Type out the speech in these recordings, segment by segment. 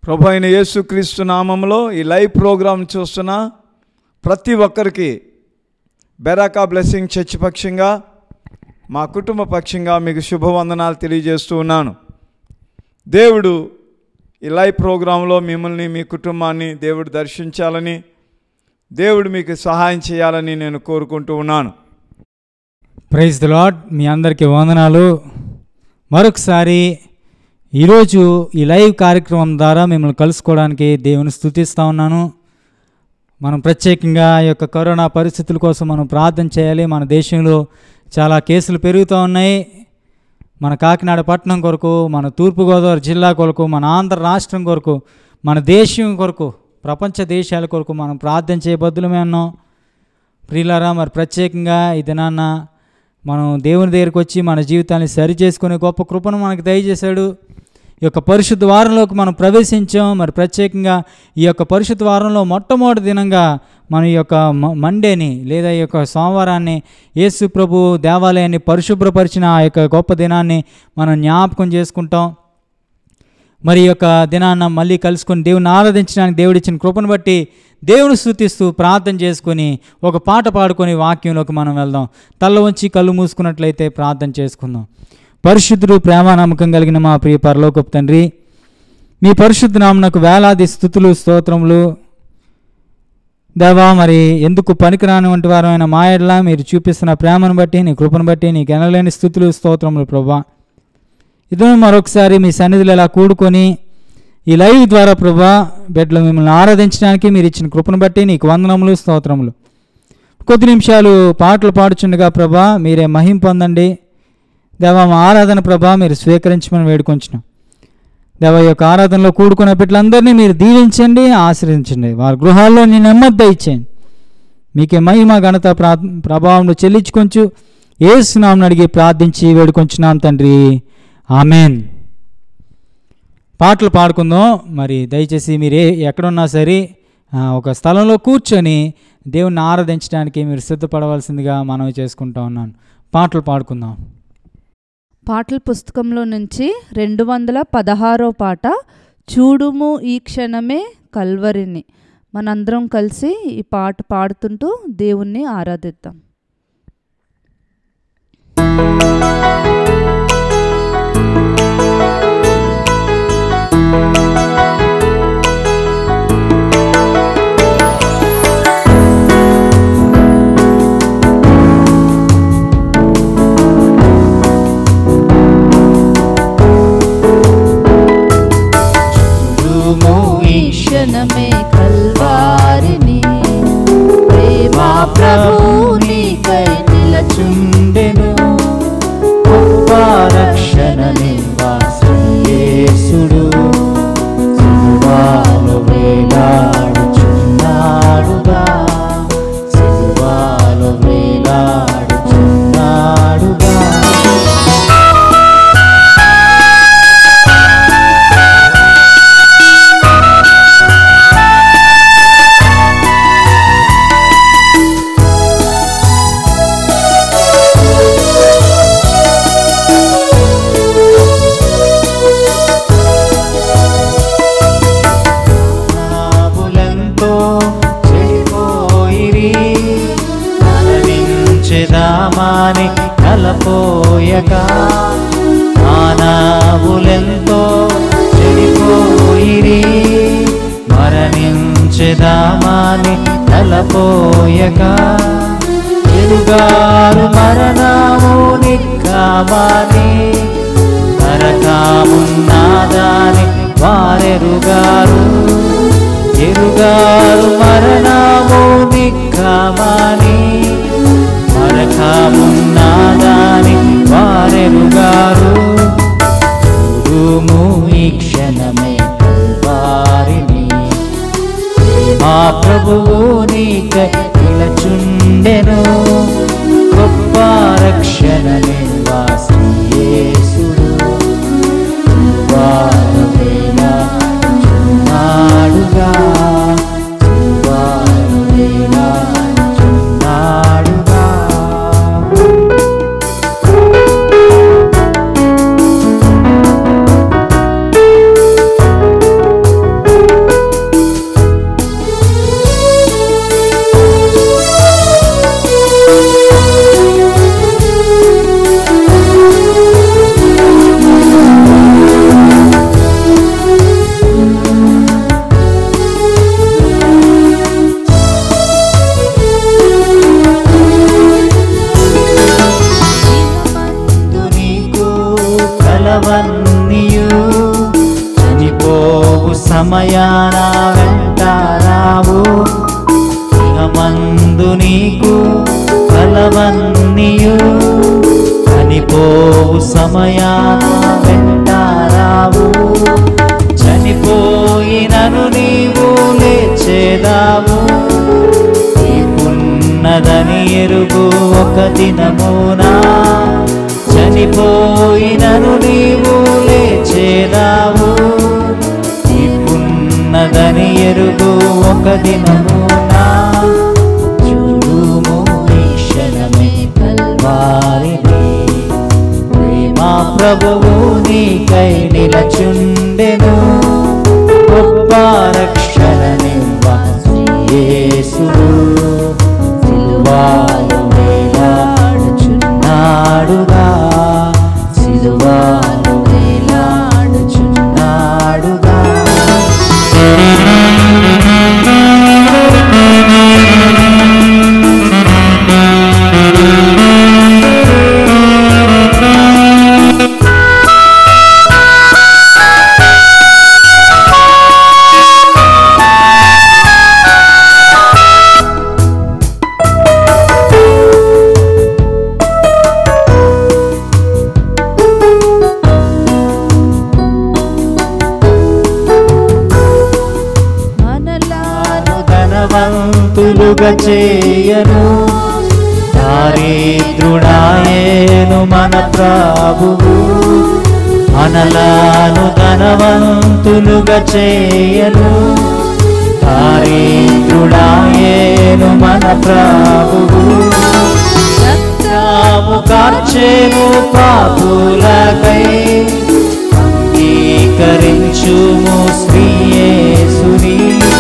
ప్రభు అయిన యేసుక్రీస్తు నామంలో ఈ లైవ్ ప్రోగ్రాం చూస్తున్న ప్రతి ఒక్కరికి బెరాకా బ్లెస్సింగ్ చర్చ్ పక్షంగా మా కుటుంబ పక్షంగా మీకు శుభవందనాలు తెలియజేస్తూ ఉన్నాను దేవుడు ఈ లైవ్ ప్రోగ్రాంలో మిమ్మల్ని మీ కుటుంబాన్ని దేవుడు దర్శించాలని దేవుడు మీకు సహాయం చేయాలని నేను కోరుకుంటూ ఉన్నాను ప్రైజ్ ద లాడ్ మీ అందరికీ వందనాలు మరొకసారి ఈరోజు ఈ లైవ్ కార్యక్రమం ద్వారా మిమ్మల్ని కలుసుకోవడానికి దేవుని స్థుతిస్తూ ఉన్నాను మనం ప్రత్యేకంగా ఈ యొక్క కరోనా పరిస్థితుల కోసం మనం ప్రార్థన చేయాలి మన దేశంలో చాలా కేసులు పెరుగుతూ ఉన్నాయి మన కాకినాడ పట్టణం కొరకు మన తూర్పుగోదావరి జిల్లా కొరకు మన ఆంధ్ర రాష్ట్రం కొరకు మన దేశం కొరకు ప్రపంచ దేశాల కొరకు మనం ప్రార్థన చేయబద్దులమే ఉన్నాం ప్రియులారా మరి ప్రత్యేకంగా ఈ దినాన్న మనం దేవుని దగ్గరికి వచ్చి మన జీవితాన్ని సరి చేసుకునే గొప్ప కృపను మనకు దయచేశాడు ఈ యొక్క పరిశుద్ధ వారంలోకి మనం ప్రవేశించాం మరి ప్రత్యేకంగా ఈ యొక్క పరిశుద్ధ వారంలో మొట్టమొదటి దినంగా మన ఈ యొక్క మ- మండేని లేదా ఈ యొక్క సోమవారాన్ని యేసు ప్రభు దేవాలయాన్ని పరిశుభ్రపరిచిన ఆ యొక్క గొప్ప దినాన్ని మనం జ్ఞాపకం చేసుకుంటాం మరి ఈ యొక్క దినాన్న మళ్ళీ కలుసుకొని దేవుని ఆరాధించడానికి దేవుడిచ్చిన కృపను బట్టి దేవుని స్థుతిస్తూ ప్రార్థన చేసుకొని ఒక పాట పాడుకొని వాక్యంలోకి మనం వెళ్దాం తల్ల ఉంచి కళ్ళు మూసుకున్నట్లయితే ప్రార్థన చేసుకుందాం పరిశుద్ధుడు ప్రేమ నమ్మకం కలిగిన మా ప్రియ పరలోకపు తండ్రి మీ పరిశుద్ధ నామనకు వేలాది స్థుతులు స్తోత్రములు దేవా మరి ఎందుకు పనికిరాని వంటి వారమైన మా ఎడల మీరు చూపిస్తున్న ప్రేమను బట్టి నీ కృపను బట్టి నీకు ఎనలేని స్థుతులు స్తోత్రములు ప్రభా ఇదో మరొకసారి మీ సన్నిధిలో ఇలా కూడుకొని ఈ లైవ్ ద్వారా ప్రభా బిడ్డలు మిమ్మల్ని ఆరాధించడానికి మీరు ఇచ్చిన కృపను బట్టి నీకు వందనములు స్తోత్రములు కొద్ది నిమిషాలు పాటలు పాడుచుండగా ప్రభా మీరే మహిం పొందండి దేవా మా ఆరాధన ప్రభా మీరు స్వీకరించమని వేడుకొంచున్నాం దేవ ఈ యొక్క ఆరాధనలో కూడుకున్న బిడ్డలందరినీ మీరు దీవించండి ఆశ్రయించండి వారి గృహాల్లో నేను నెమ్మది ఇచ్చేయండి మీకే మహిమ ఘనత ప్రా ప్రభావం చెల్లించుకొంచు ఏసునామని అడిగి ప్రార్థించి వేడుకొంచున్నాం తండ్రి ఆమెన్ పాటలు పాడుకుందాం మరి దయచేసి మీరు ఏ ఎక్కడున్నా సరే ఆ, ఒక స్థలంలో కూర్చొని దేవుణ్ణి ఆరాధించడానికి మీరు సిద్ధపడవలసిందిగా మనవి చేసుకుంటా ఉన్నాను పాటలు పాడుకుందాం పాటల పుస్తకంలో నుంచి రెండు వందల పదహారో పాట చూడుము ఈ క్షణమే కల్వరిని మనందరం కలిసి ఈ పాట పాడుతుంటూ దేవుణ్ణి ఆరాధిద్దాం చూడుము ఈ క్షణమే కల్వారిని ప్రేమ ప్రభునికై నిలచుండెను గొప్ప రక్షణ నివాసుడు సిలువాలో వేలాడుచున్నాడుగా సిలువాలో వేలాడుచున్నాడుగా నాబులంతో చెడిపోయిరి మరణించెదామాని కలపోయగా మానవులెంతో చెడిపోయిరి మరణించెదామాని కలపోయగా ఎరుగారు మరణము నిక్కామాని నరకామున్నాదాని వారెరుగారు ఎరుగారు మరణము నిక్కమని మరకమున్నాదాని వారెరుగారు చూడుము ఈ క్షణమే కల్వారిని మా ప్రభువు నీకై నిలచుండెను గొప్ప రక్షణ నివాసి యేసుడు వారు వేలాడుచున్నాడుగా వారు వేలాడుచున్నాడుగా కలవన్నీయు చనిపోవు సమయాన వెంటారావు ఇహమందు నీకు కలవన్నీయు చనిపోవు సమయాన వెంటారావు చనిపోయినను నీవు లేచేదావు ఉన్నదని ఎరుగు ఒక దినమునా చనిపోయినను నీవు లేచేదావు ఉన్నదని ఎరుగు ఒక దినమునా చూడుము ఈ క్షణమే కల్వారిని ప్రేమా ప్రభువు నీకై నిలచుండెను గొప్ప రక్షణ యేసుడు సిలువాలు వేలాడుచున్నాడుగా సిలువాలు వేలాడుచున్నాడుగా మనలాను ధనవంతులుగా చేయను దారిద్రుడాయేను మన ప్రభువు మనలాను ధనవంతులుగా చేయను దారిద్రుడాయేను మన ప్రభువు రక్తము కార్చేను పాపులకై అంగీకరించుము శ్రీయేసుని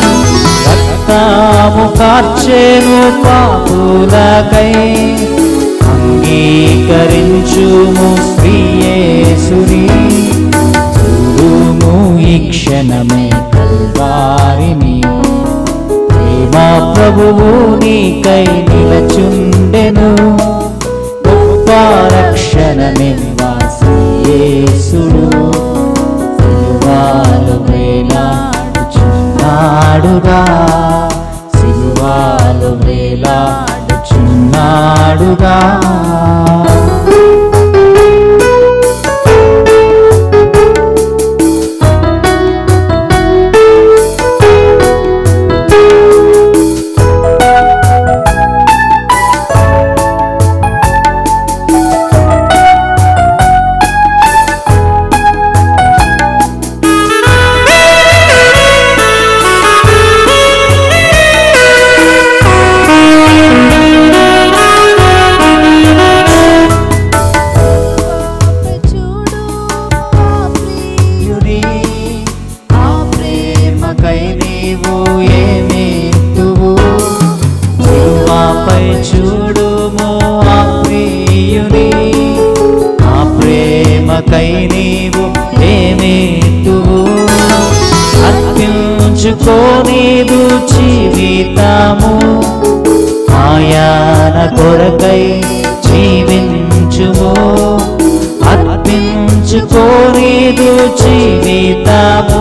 రక్తము కార్చేను పాపులకై అంగీకరించుము శ్రీయేసుని చూడుము ఈ క్షణమే కల్వారిని ప్రేమా ప్రభువు నీకై నిలచుండెను గొప్ప రక్షణ నివాసయేసుడు సిలువాలు వేలాడుచున్నాడుగా సిలువాలు వేలాడుచున్నాడుగా చూడు ఆ ప్రియుని ఆ ప్రేమకై నీవు ఏమేతువు సిలువపై చూడుము ఆ ప్రియుని ఆ ప్రేమకై నీవు ఏమేతువు అర్పించుకోనీదు జీవితము ఆయన కొరకై జీవించుము అర్పించుకోనీదు జీవితము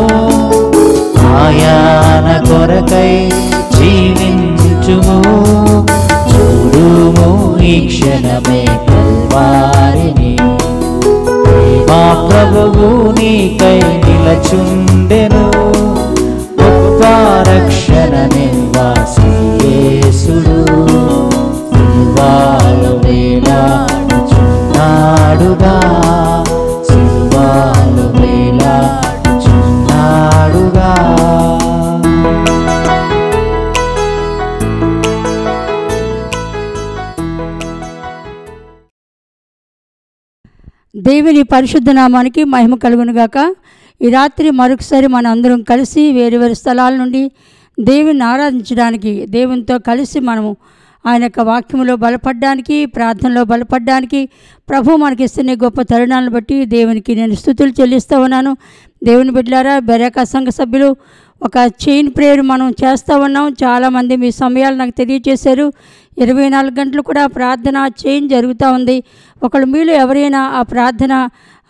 ఆయన కొరకై జీవించుము చూడుము ఈ క్షణమే కల్వారిని మా ప్రభువు నీకై నిలచుండెను గొప్ప రక్షణ నివాసయేసుడు సిల్వాలు వేలాడుచున్నాడుగా సిల్వాలు వేలాడుచున్నాడుగా దేవుని పరిశుద్ధ నామానికి మహిమ కలుగును గాక ఈ రాత్రి మరొకసారి మన అందరం కలిసి వేరు వేరు స్థలాల నుండి దేవుని ఆరాధించడానికి దేవునితో కలిసి మనము ఆయన యొక్క వాక్యములో బలపడడానికి ప్రార్థనలో బలపడడానికి ప్రభు మనకి ఇస్తున్న ఈ గొప్ప తరుణాలను బట్టి దేవునికి నేను స్థుతులు చెల్లిస్తూ ఉన్నాను దేవుని బిడ్డలారా బెరక సంఘ సభ్యులు ఒక చైన్ ప్రేయర్ మనం చేస్తూ ఉన్నాం చాలామంది మీ సమయాలు నాకు తెలియజేశారు ఇరవై నాలుగు గంటలు కూడా ప్రార్థన చైన్ జరుగుతూ ఉంది ఒకళ్ళు మీలో ఎవరైనా ఆ ప్రార్థన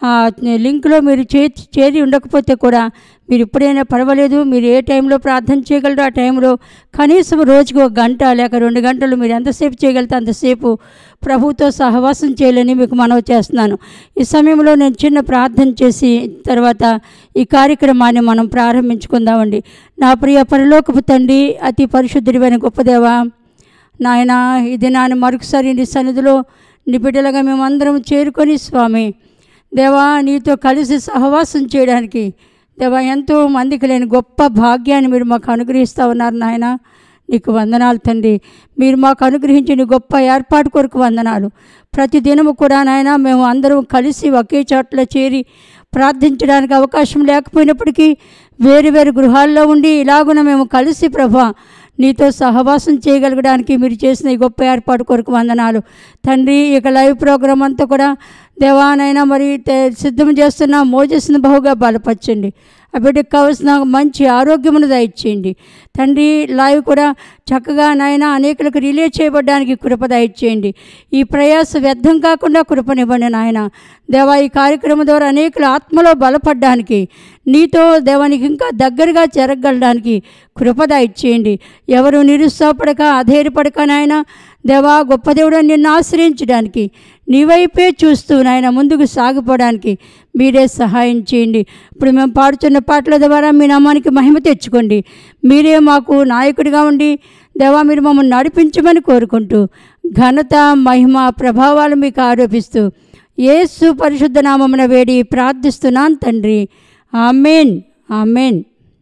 ఆ లింక్లో మీరు చే చేరి ఉండకపోతే కూడా మీరు ఎప్పుడైనా పర్వాలేదు మీరు ఏ టైంలో ప్రార్థన చేయగలరో ఆ టైంలో కనీసం రోజుకి ఒక గంట లేక రెండు గంటలు మీరు ఎంతసేపు చేయగలిగితే అంతసేపు ప్రభుతో సహవాసం చేయాలని మీకు మనవి చేస్తున్నాను ఈ సమయంలో నేను చిన్న ప్రార్థన చేసి తర్వాత ఈ కార్యక్రమాన్ని మనం ప్రారంభించుకుందామండి నా ప్రియ పరలోకపు తండ్రి అతి పరిశుద్ధుడివైన గొప్పదేవా నాయన ఈ దినాన్ని మరొకసారి నీ సన్నిధిలో నీ బిడ్డలుగా మేమందరం చేరుకొని స్వామి దేవా నీతో కలిసి సహవాసం చేయడానికి దేవా ఎంతో మందికి లేని గొప్ప భాగ్యాన్ని మీరు మాకు అనుగ్రహిస్తూ ఉన్నారు నాయన నీకు వందనాలు తండ్రి మీరు మాకు అనుగ్రహించిన గొప్ప ఏర్పాటు కొరకు వందనాలు ప్రతి దినము కూడా నాయన మేము అందరం కలిసి ఒకే చోట్ల చేరి ప్రార్థించడానికి అవకాశం లేకపోయినప్పటికీ వేరు వేరు గృహాల్లో ఉండి ఇలాగున మేము కలిసి ప్రభా నీతో సహవాసం చేయగలగడానికి మీరు చేసిన ఈ గొప్ప ఏర్పాటు కొరకు వందనాలు తండ్రి ఇక లైవ్ ప్రోగ్రాం అంతా కూడా దేవానైనా మరి తే- సిద్ధం చేస్తున్న మోజస్ని బహుగా బలపరచండి ఆ బిడ్డకు కావలసిన మంచి ఆరోగ్యమును దయచేయండి తండ్రి లైవ్ కూడా చక్కగా నాయన అనేకులకు రిలే చేయబడడానికి కృప దయచేయండి ఈ ప్రయాస వ్యర్థం కాకుండా కృపనివ్వండి నాయన దేవా ఈ కార్యక్రమం ద్వారా అనేకుల ఆత్మలో బలపడడానికి నీతో దేవానికి ఇంకా దగ్గరగా జరగలడానికి కృప దయచేయండి ఎవరు నిరుత్సాహపడక అధైర్యపడక నాయన దేవా గొప్ప దేవుడు నిన్ను ఆశ్రయించడానికి నీ వైపే చూస్తూ నాయన ముందుకు సాగిపోవడానికి మీరే సహాయం చేయండి ఇప్పుడు మేము పాడుతున్న పాటల ద్వారా మీ నామానికి మహిమ తెచ్చుకోండి మీరే మాకు నాయకుడిగా ఉండి దేవా మీరు మమ్మల్ని నడిపించమని కోరుకుంటూ ఘనత మహిమ ప్రభావాలు మీకు ఆరోపిస్తూ యేసు పరిశుద్ధ నామమున వేడి ప్రార్థిస్తున్నాను తండ్రి ఆమెన్ ఆమెన్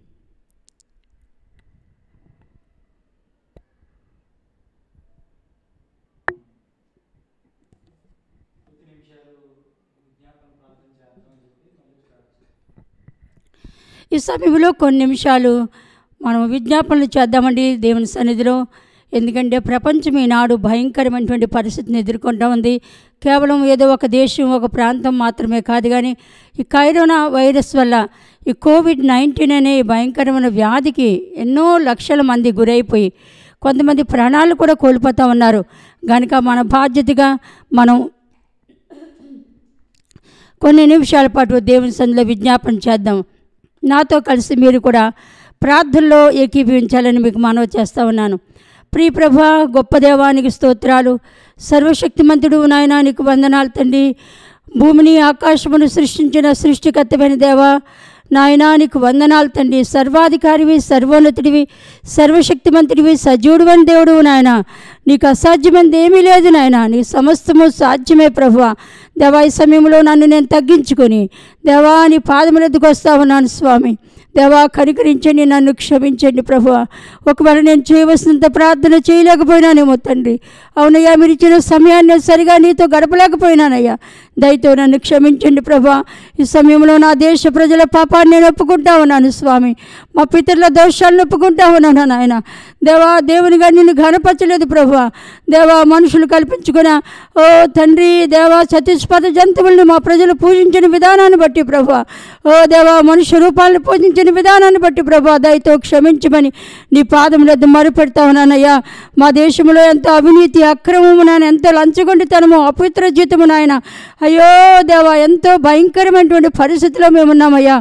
ఈ సమయంలో కొన్ని నిమిషాలు మనం విజ్ఞాపనలు చేద్దామండి దేవుని సన్నిధిలో ఎందుకంటే ప్రపంచం ఈనాడు భయంకరమైనటువంటి పరిస్థితిని ఎదుర్కొంటూ ఉంది కేవలం ఏదో ఒక దేశం ఒక ప్రాంతం మాత్రమే కాదు కానీ ఈ కరోనా వైరస్ వల్ల ఈ కోవిడ్ నైన్టీన్ అనే ఈ భయంకరమైన వ్యాధికి ఎన్నో లక్షల మంది గురైపోయి కొంతమంది ప్రాణాలు కూడా కోల్పోతూ ఉన్నారు కనుక మన బాధ్యతగా మనం కొన్ని నిమిషాల పాటు దేవుని సందులో విజ్ఞాపన చేద్దాం నాతో కలిసి మీరు కూడా ప్రార్థనలో ఏకీభవించాలని మీకు మనవి చేస్తూ ఉన్నాను ప్రియ ప్రభా గొప్ప దేవానికి స్తోత్రాలు సర్వశక్తిమంతుడు నాయన నీకు వందనాలు తండ్రి భూమిని ఆకాశమును సృష్టించిన సృష్టికర్తమైన దేవా నాయనా నీకు వందనాలు తండ్రి సర్వాధికారివి సర్వోన్నతుడివి సర్వశక్తిమంతుడివి సజీవుడువని దేవుడు నాయన నీకు అసాధ్యమైనది ఏమీ లేదు నాయన నీ సమస్తము సాధ్యమే ప్రభువా దేవా ఈ సమయంలో నన్ను నేను తగ్గించుకొని దేవా నీ పాదములెద్దుకు వస్తా ఉన్నాను స్వామి దేవా కనికరించండి నన్ను క్షమించండి ప్రభు ఒకవేళ నేను చేయవలసినంత ప్రార్థన చేయలేకపోయినానేమో తండ్రి అవునయ్యా మీరు ఇచ్చిన సమయాన్ని సరిగా నీతో గడపలేకపోయినానయ్యా దయతో నన్ను క్షమించండి ప్రభా ఈ సమయంలో నా దేశ ప్రజల పాపాన్ని నేను ఒప్పుకుంటా ఉన్నాను స్వామి మా పితరుల దోషాలను ఒప్పుకుంటా ఉన్నాను నాయన దేవా దేవునిగా నిన్ను ఘనపరచలేదు ప్రభా దేవా మనుషులు కల్పించుకున్న ఓ తండ్రి దేవా చతుష్పద జంతువుల్ని మా ప్రజలు పూజించిన విధానాన్ని బట్టి ప్రభా ఓ దేవా మనుష్య రూపాలను పూజించిన విధానాన్ని బట్టి ప్రభా దయతో క్షమించమని నీ పాదములద్దు మరుపెడతా ఉన్నానయ్యా మా దేశంలో ఎంత అవినీతి అక్రమము నాయన ఎంత లంచగొండితనము అపవిత్ర జీతము నాయన అయ్యో దేవా ఎంతో భయంకరమైనటువంటి పరిస్థితిలో మేము ఉన్నామయ్యా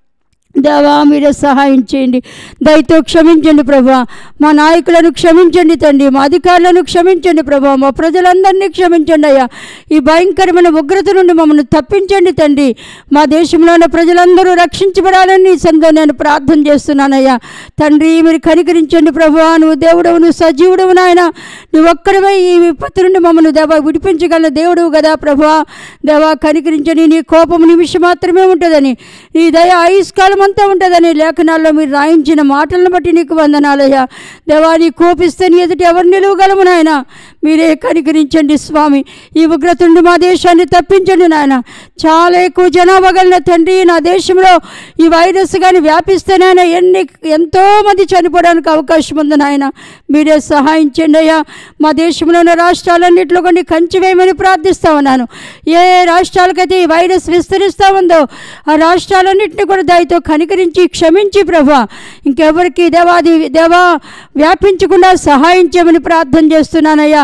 దేవా మీరే సహాయం చేయండి దయతో క్షమించండి ప్రభా మా నాయకులను క్షమించండి తండ్రి మా అధికారులను క్షమించండి ప్రభా మా ప్రజలందరినీ క్షమించండి అయ్యా ఈ భయంకరమైన ఉగ్రత నుండి మమ్మల్ని తప్పించండి తండ్రి మా దేశంలో ఉన్న ప్రజలందరూ రక్షించబడాలని ఈ సందో నేను ప్రార్థన చేస్తున్నానయ్యా తండ్రి మీరు కనికరించండి ప్రభా నువ్వు దేవుడవు నువ్వు సజీవుడవు నాయన నువ్వు ఒక్కడవై ఈ విపత్తు నుండి మమ్మల్ని దేవా విడిపించగల దేవుడు కదా ప్రభా దేవా కనికరించని నీ కోపం నిమిషం మాత్రమే ఉంటుందని నీ దయ ఆయుష్కాలం అంతా ఉంటుందని లేఖనాల్లో మీరు రాయించిన మాటలను బట్టి నీకు వందనాలయ్యా దేవా నీ కోపిస్తే నీ ఎదుటి ఎవరు నిలువగలము నాయన మీరే కనికరించండి స్వామి ఈ ఉగ్రత నుండి మా దేశాన్ని తప్పించండి నాయన చాలా ఎక్కువ జనాభా కలిగిన తండ్రి నా దేశంలో ఈ వైరస్ కానీ వ్యాపిస్తేనైనా ఎన్ని ఎంతో మంది చనిపోవడానికి అవకాశం ఉంది నాయన మీరే సహాయం చేయండి అయ్యా మా దేశంలో ఉన్న రాష్ట్రాలన్నింటిలో కొన్ని కంచి వేయమని ప్రార్థిస్తా ఉన్నాను ఏ ఏ రాష్ట్రాలకైతే ఈ వైరస్ విస్తరిస్తూ ఉందో ఆ రాష్ట్రాలన్నింటినీ కూడా దయతో కనికరించి క్షమించి ప్రభా ఇంకెవరికి దేవాది దేవా వ్యాపించకుండా సహాయం చేయమని ప్రార్థన చేస్తున్నానయ్యా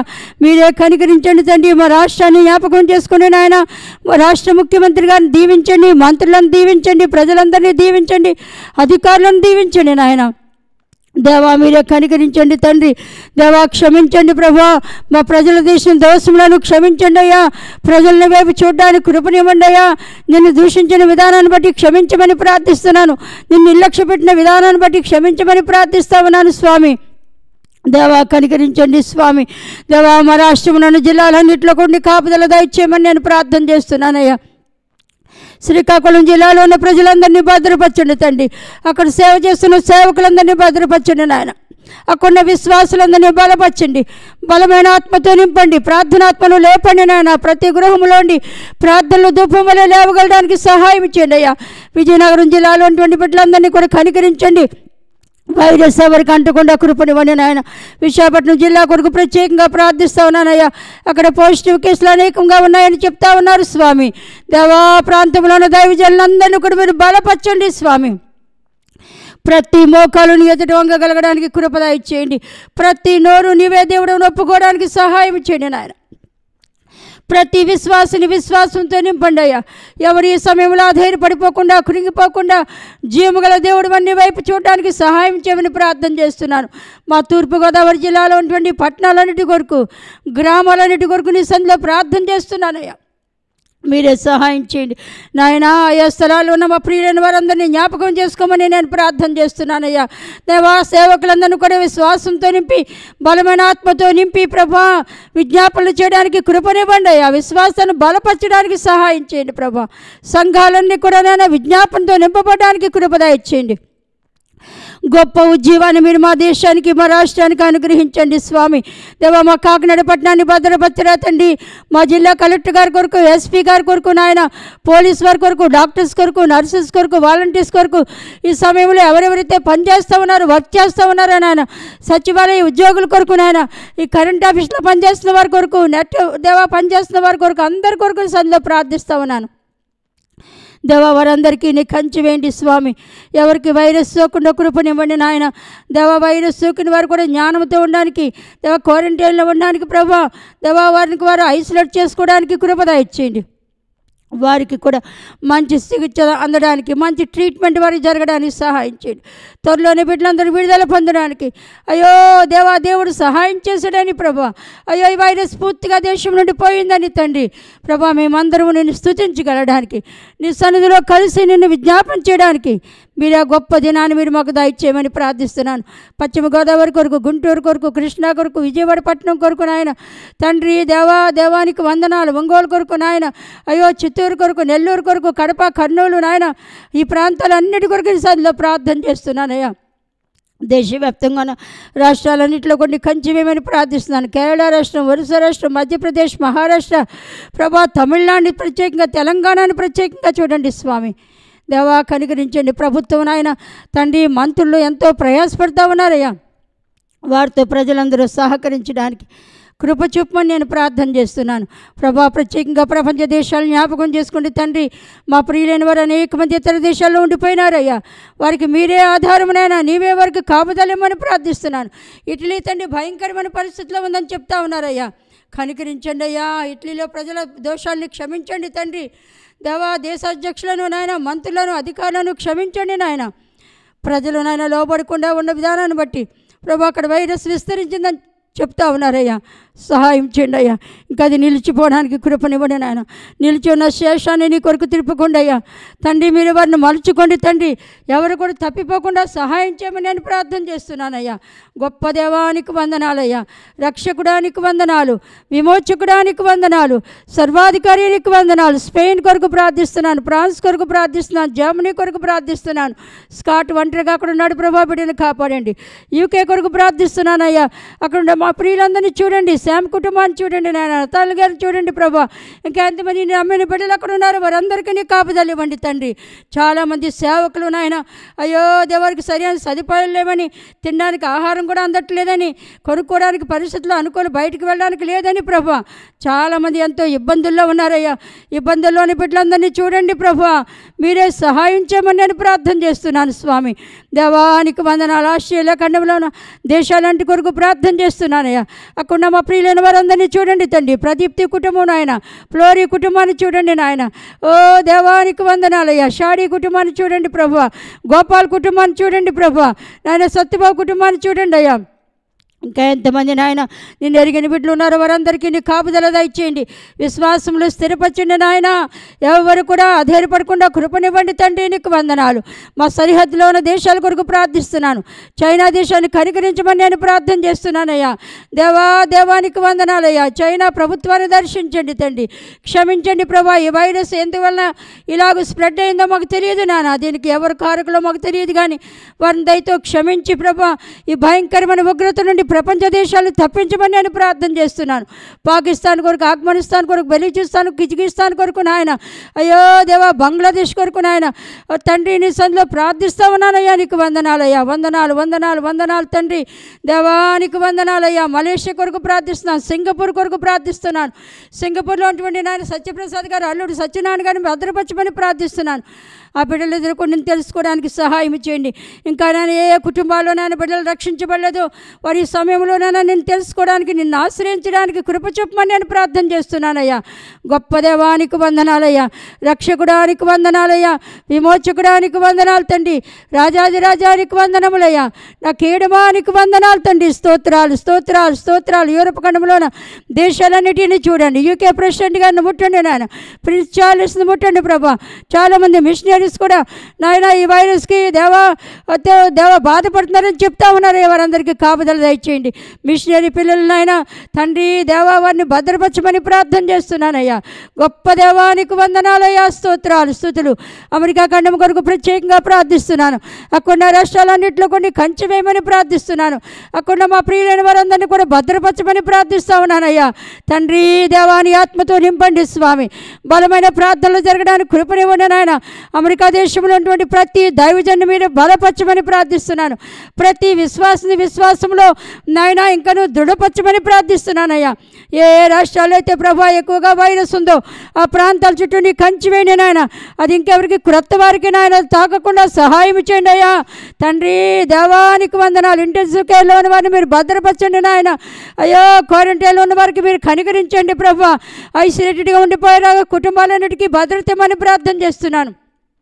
మీరే కనికరించండి తండ్రి మా రాష్ట్రాన్ని జ్ఞాపకం చేసుకుని నాయన మా రాష్ట్ర ముఖ్యమంత్రి గారిని దీవించండి మంత్రులను దీవించండి ప్రజలందరినీ దీవించండి అధికారులను దీవించండి నాయన దేవా మీరే కనికరించండి తండ్రి దేవా క్షమించండి ప్రభా మా ప్రజల దేశం దోషములను క్షమించండి అయ్యా ప్రజలను వైపు చూడడానికి కృపనివ్వండి అయ్యా నిన్ను దూషించిన విధానాన్ని బట్టి క్షమించమని ప్రార్థిస్తున్నాను నిన్ను నిర్లక్ష్య పెట్టిన విధానాన్ని బట్టి క్షమించమని ప్రార్థిస్తా ఉన్నాను స్వామి దేవా కనికరించండి స్వామి దేవా మా రాష్ట్రంలోని జిల్లాలన్నింటిలో కొన్ని కాపుదల దయచేయమని నేను ప్రార్థన చేస్తున్నానయ్యా శ్రీకాకుళం జిల్లాలో ఉన్న ప్రజలందరినీ భద్రపరచండి తండ్రి అక్కడ సేవ చేస్తున్న సేవకులందరినీ భద్రపరచండి నాయన అక్కడున్న విశ్వాసులందరినీ బలపరచండి బలమైన ఆత్మతో నింపండి ప్రార్థనాత్మను లేపండి నాయన ప్రతి గృహంలోండి ప్రార్థనలు ధూపం వల్ల లేవగలడానికి సహాయం చేయండి అయ్యా విజయనగరం జిల్లాలో ఉన్నటువంటి బిడ్డలందరినీ కూడా కనికరించండి వైరస్ ఎవరికి అంటకుండా కృపనివ్వండి నాయన విశాఖపట్నం జిల్లా కొరకు ప్రత్యేకంగా ప్రార్థిస్తా ఉన్నానయ్యా అక్కడ పాజిటివ్ కేసులు అనేకంగా ఉన్నాయని చెప్తా ఉన్నారు స్వామి దేవా ప్రాంతంలో ఉన్న దైవజనులందరినీ కూడా మీరు బలపరచండి స్వామి ప్రతి మోకాలు ఎదుటి వంగగలగడానికి కృపద ఇచ్చేయండి ప్రతి నోరు నీవే దేవుడు ఒప్పుకోవడానికి సహాయం చేయండి నాయన ప్రతి విశ్వాసుని విశ్వాసంతో నింపండి అయ్యా ఎవరు ఈ సమయంలో అధైర్యపడిపోకుండా కృంగిపోకుండా జీవగల దేవుడు అన్ని వైపు చూడడానికి సహాయం చేయమని ప్రార్థన చేస్తున్నాను మా తూర్పుగోదావరి జిల్లాలో ఉన్నటువంటి పట్టణాలన్నిటి కొరకు గ్రామాలన్నిటి కొరకు నీ సందులో ప్రార్థన చేస్తున్నానయ్యా మీరే సహాయం చేయండి నాయన ఆయా స్థలాల్లో ఉన్న మా ప్రియులైన వారందరినీ జ్ఞాపకం చేసుకోమని నేను ప్రార్థన చేస్తున్నానయ్యా దేవా సేవకులందరినీ కూడా విశ్వాసంతో నింపి బలమైన ఆత్మతో నింపి ప్రభా విజ్ఞాపనలు చేయడానికి కృపనివ్వండి అయ్యా విశ్వాసాన్ని బలపరచడానికి సహాయం చేయండి ప్రభా సంఘాలన్నీ కూడా నేను విజ్ఞాపనతో నింపబడడానికి కృపద ఇచ్చేయండి గొప్ప ఉజ్జీవాన్ని మీరు మా దేశానికి మా రాష్ట్రానికి అనుగ్రహించండి స్వామి దేవా మా కాకినాడ పట్టణాన్ని భద్రపరచరా తండ్రి మా జిల్లా కలెక్టర్ గారి కొరకు ఎస్పీ గారి కొరకు నాయన పోలీస్ వారి కొరకు డాక్టర్స్ కొరకు నర్సెస్ కొరకు వాలంటీర్స్ కొరకు ఈ సమయంలో ఎవరెవరైతే పనిచేస్తూ ఉన్నారో వర్క్ చేస్తూ ఉన్నారో నాయన సచివాలయ ఉద్యోగుల కొరకు నాయన ఈ కరెంట్ ఆఫీస్లో పనిచేస్తున్న వారి కొరకు నెట్ దేవా పనిచేస్తున్న వారి కొరకు అందరి కొరకు సందులో ప్రార్థిస్తూ ఉన్నాను దేవా వారందరికీ నీ కంచి వేయండి స్వామి ఎవరికి వైరస్ సోకుండా కృపనివ్వండి నాయన దేవా వైరస్ సోకిన వారు కూడా జ్ఞానంతో ఉండడానికి దేవా క్వారంటైన్లో ఉండడానికి ప్రభా దేవా వారికి వారు ఐసోలేట్ చేసుకోవడానికి కృపద ఇచ్చేయండి వారికి కూడా మంచి చికిత్స అందడానికి మంచి ట్రీట్మెంట్ వారికి జరగడానికి సహాయం చేయండి త్వరలోనే బిడ్డలందరూ విడుదల పొందడానికి అయ్యో దేవా దేవుడు సహాయం చేశాడని ప్రభా అయ్యో ఈ వైరస్ పూర్తిగా దేశం నుండి పోయిందని తండ్రి ప్రభా మేమందరము నిన్ను స్తుతించగలడానికి నీ సన్నిధిలో కలిసి నిన్ను విజ్ఞాపన చేయడానికి మీరు ఆ గొప్ప దినాన్ని మీరు మాకు దయచేయమని ప్రార్థిస్తున్నాను పశ్చిమ గోదావరి కొరకు గుంటూరు కొరకు కృష్ణా కొరకు విజయవాడ పట్టణం కొరకు నాయన తండ్రి దేవా దేవానికి వందనాలు ఒంగోలు కొరకు నాయన అయ్యో చిత్తూరు కొరకు నెల్లూరు కొరకు కడప కర్నూలు నాయన ఈ ప్రాంతాలన్నిటి కొరకు ఈ సదిలో ప్రార్థన చేస్తున్నానయ్యా దేశవ్యాప్తంగా ఉన్న రాష్ట్రాలన్నింటిలో కొన్ని కంచివేమని ప్రార్థిస్తున్నాను కేరళ రాష్ట్రం ఒరిస్సా రాష్ట్రం మధ్యప్రదేశ్ మహారాష్ట్ర ప్రభా తమిళనాడుని ప్రత్యేకంగా తెలంగాణని ప్రత్యేకంగా చూడండి స్వామి దేవా కనికరించండి ప్రభుత్వం నాయన తండ్రి మంత్రులు ఎంతో ప్రయాసపడుతూ ఉన్నారయ్యా వారితో ప్రజలందరూ సహకరించడానికి కృప చూపమని నేను ప్రార్థన చేస్తున్నాను ప్రభా ప్రత్యేకంగా ప్రపంచ దేశాలను జ్ఞాపకం చేసుకోండి తండ్రి మా ప్రియులైన వారు అనేక మంది ఇతర దేశాల్లో ఉండిపోయినారయ్యా వారికి మీరే ఆధారమునైనా నీవే వారికి కాపుదలేమని ప్రార్థిస్తున్నాను ఇటలీ తండ్రి భయంకరమైన పరిస్థితిలో ఉందని చెప్తా ఉన్నారయ్యా కనికరించండి అయ్యా ఇటలీలో ప్రజల దోషాల్ని క్షమించండి తండ్రి దేవా దేశాధ్యక్షులను నాయన మంత్రులను అధికారులను క్షమించండి నాయన ప్రజలు నాయన లోబడకుండా ఉన్న విధానాన్ని బట్టి ప్రభు అక్కడ వైరస్ విస్తరించిందని చెప్తా ఉన్నారయ్యా సహాయం చేయండి అయ్యా ఇంకా అది నిలిచిపోవడానికి కృపనివ్వండి నాయన నిలిచి ఉన్న శేషాన్ని నీ కొరకు తిరుపుకోండి అయ్యా తండ్రి మీరు వారిని మలుచుకోండి తండ్రి ఎవరు కూడా తప్పిపోకుండా సహాయం చేయమని నేను ప్రార్థన చేస్తున్నానయ్యా గొప్ప దేవానికి వందనాలయ్యా రక్షకుడానికి వందనాలు విమోచకుడానికి వందనాలు సర్వాధికారికి వందనాలు స్పెయిన్ కొరకు ప్రార్థిస్తున్నాను ఫ్రాన్స్ కొరకు ప్రార్థిస్తున్నాను జర్మనీ కొరకు ప్రార్థిస్తున్నాను స్కాట్ ఒంటరిగా అక్కడ ఉన్నాడు ప్రభా బిడ్డను కాపాడండి యూకే కొరకు ప్రార్థిస్తున్నానయ్యా అక్కడ ఉన్న మా ప్రియులందరినీ చూడండి శామ్ కుటుంబాన్ని చూడండి నాయన తల్లి గారిని చూడండి ప్రభా ఇంకా ఎంతమంది నీ అమ్మిన బిడ్డలు అక్కడ ఉన్నారు వారందరికీ నీ కాపుదలు ఇవ్వండి తండ్రి చాలామంది సేవకులు నాయన అయ్యో దేవారికి సరైన సదుపాయాలు లేవని తినడానికి ఆహారం కూడా అందట్లేదని కొనుక్కోవడానికి పరిస్థితులు అనుకొని బయటికి వెళ్ళడానికి లేదని ప్రభా చాలామంది ఎంతో ఇబ్బందుల్లో ఉన్నారయ్యా ఇబ్బందుల్లోని బిడ్డలందరినీ చూడండి ప్రభా మీరే సహాయం చేయమని నేను ప్రార్థన చేస్తున్నాను స్వామి దేవానికి వందనాలు ఆస్ట్రేలియా ఖండంలో ఉన్న దేశాలంటి కొరకు ప్రార్థన చేస్తున్నాను ప్రార్థిస్తున్నానయ్యా అక్కడ మా ప్రియులైన వారందరినీ చూడండి తండ్రి ప్రదీప్తి కుటుంబం నాయన ఫ్లోరీ కుటుంబాన్ని చూడండి నాయన ఓ దేవానికి వందనాలయ్యా షాడీ కుటుంబాన్ని చూడండి ప్రభు గోపాల్ కుటుంబాన్ని చూడండి ప్రభు నాయన సత్యబాబు కుటుంబాన్ని చూడండి అయ్యా ఇంకా ఎంతమంది నాయన నిన్ను ఎరిగిన బిడ్డలు ఉన్నారో వారందరికీ నీ కాపుదల దయచేయండి విశ్వాసంలో స్థిరపరచండి నాయన ఎవరు కూడా అధైర్యపడకుండా కృపనివ్వండి తండ్రి నీకు వందనాలు మా సరిహద్దులో ఉన్న దేశాల కొరకు ప్రార్థిస్తున్నాను చైనా దేశాన్ని కనికరించమని నేను ప్రార్థన చేస్తున్నానయ్యా దేవా దేవానికి వందనాలయ్యా చైనా ప్రభుత్వాన్ని దర్శించండి తండ్రి క్షమించండి ప్రభా ఈ వైరస్ ఎందువలన ఇలాగ స్ప్రెడ్ అయిందో మాకు తెలియదు నాన్న దీనికి ఎవరు కారకులో మాకు తెలియదు కానీ వారిని దయతో క్షమించి ప్రభా ఈ భయంకరమైన ఉగ్రత నుండి ప్రపంచ దేశాలను తప్పించమని నేను ప్రార్థన చేస్తున్నాను పాకిస్తాన్ కొరకు ఆఫ్ఘనిస్తాన్ కొరకు బెలూచిస్తాన్ కిజికిస్తాన్ కొరకు నాయన అయ్యో దేవా బంగ్లాదేశ్ కొరకు నాయన ఓ తండ్రి నీ సందులో ప్రార్థిస్తా ఉన్నానయ్యా నీకు వందనాలయ్యా వందనాలు వందనాలు వందనాలు తండ్రి దేవానికి వందనాలయ్యా మలేషియా కొరకు ప్రార్థిస్తున్నాను సింగపూర్ కొరకు ప్రార్థిస్తున్నాను సింగపూర్లో ఉన్నటువంటి నాయన సత్యప్రసాద్ గారు అల్లుడు సత్యనారాయణ గారిని భద్రపరచమని ప్రార్థిస్తున్నాను ఆ బిడ్డలు ఎదుర్కొని నేను తెలుసుకోవడానికి సహాయం చేయండి ఇంకా నేను ఏ ఏ కుటుంబాల్లో నేను బిడ్డలు రక్షించబడలేదు వారి ఈ సమయంలోనైనా నేను తెలుసుకోవడానికి నిన్ను ఆశ్రయించడానికి కృప చూపమని నేను ప్రార్థన చేస్తున్నానయ్యా గొప్ప దేవానికి వందనాలయ్యా రక్షకుడానికి వందనాలయ్యా విమోచకుడానికి వందనాలు తండ్రి రాజాదిరాజానికి వందనములయ్యా నా కీడమానికి వందనాలు తండ్రి స్తోత్రాలు స్తోత్రాలు స్తోత్రాలు యూరప్ ఖండంలోన దేశాలన్నిటిని చూడండి యూకే ప్రెసిడెంట్ గారిని ముట్టండి నాయన ప్రిన్స్ చార్లెస్ని ముట్టండి ప్రభా చాలామంది మిషనరీస్ కూడా నాయన ఈ వైరస్కి దేవా దే- దేవా బాధపడుతున్నారని చెప్తా ఉన్నారు వారందరికీ కాపుదల దయచేయండి మిషనరీ పిల్లలు నాయన తండ్రి దేవా వారిని భద్రపరచమని ప్రార్థన చేస్తున్నానయ్యా గొప్ప దేవానికి వందనాలయ్యా స్తోత్రాలు స్థుతులు అమెరికా ఖండం కొరకు ప్రత్యేకంగా ప్రార్థిస్తున్నాను అక్కడ రాష్ట్రాలన్నింటిలో కొన్ని కంచె వేయమని ప్రార్థిస్తున్నాను అక్కడ మా ప్రియులైన వారందరినీ కూడా భద్రపరచమని ప్రార్థిస్తా ఉన్నానయ్యా తండ్రి దేవాని ఆత్మతో నింపండి స్వామి బలమైన ప్రార్థనలు జరగడానికి కృపనివ్వండి నాయన అమెరికా దేశంలో ఉన్నటువంటి ప్రతి దైవజన్ను మీరు బలపరచమని ప్రార్థిస్తున్నాను ప్రతి విశ్వాసని విశ్వాసంలో నాయన ఇంకను దృఢపరచమని ప్రార్థిస్తున్నానయ్యా ఏ ఏ రాష్ట్రాల్లో అయితే ప్రభా ఎక్కువగా వైరస్ ఉందో ఆ ప్రాంతాల చుట్టూ నీ కంచి వేయండి నాయన అది ఇంకెవరికి క్రొత్త వారికి నాయన తాకకుండా సహాయం చేయండి అయ్యా తండ్రి దేవానికి వందనాలు ఇంటెన్సివ్ కేర్లో ఉన్న వారిని మీరు భద్రపరచండి నాయన అయ్యో క్వారంటైన్లో ఉన్న వారికి మీరు కనికరించండి ప్రభా ఐసోలేటెడ్గా ఉండిపోయేలాగా కుటుంబాలన్నిటికీ భద్రత ఇమ్మని ప్రార్థన చేస్తున్నాను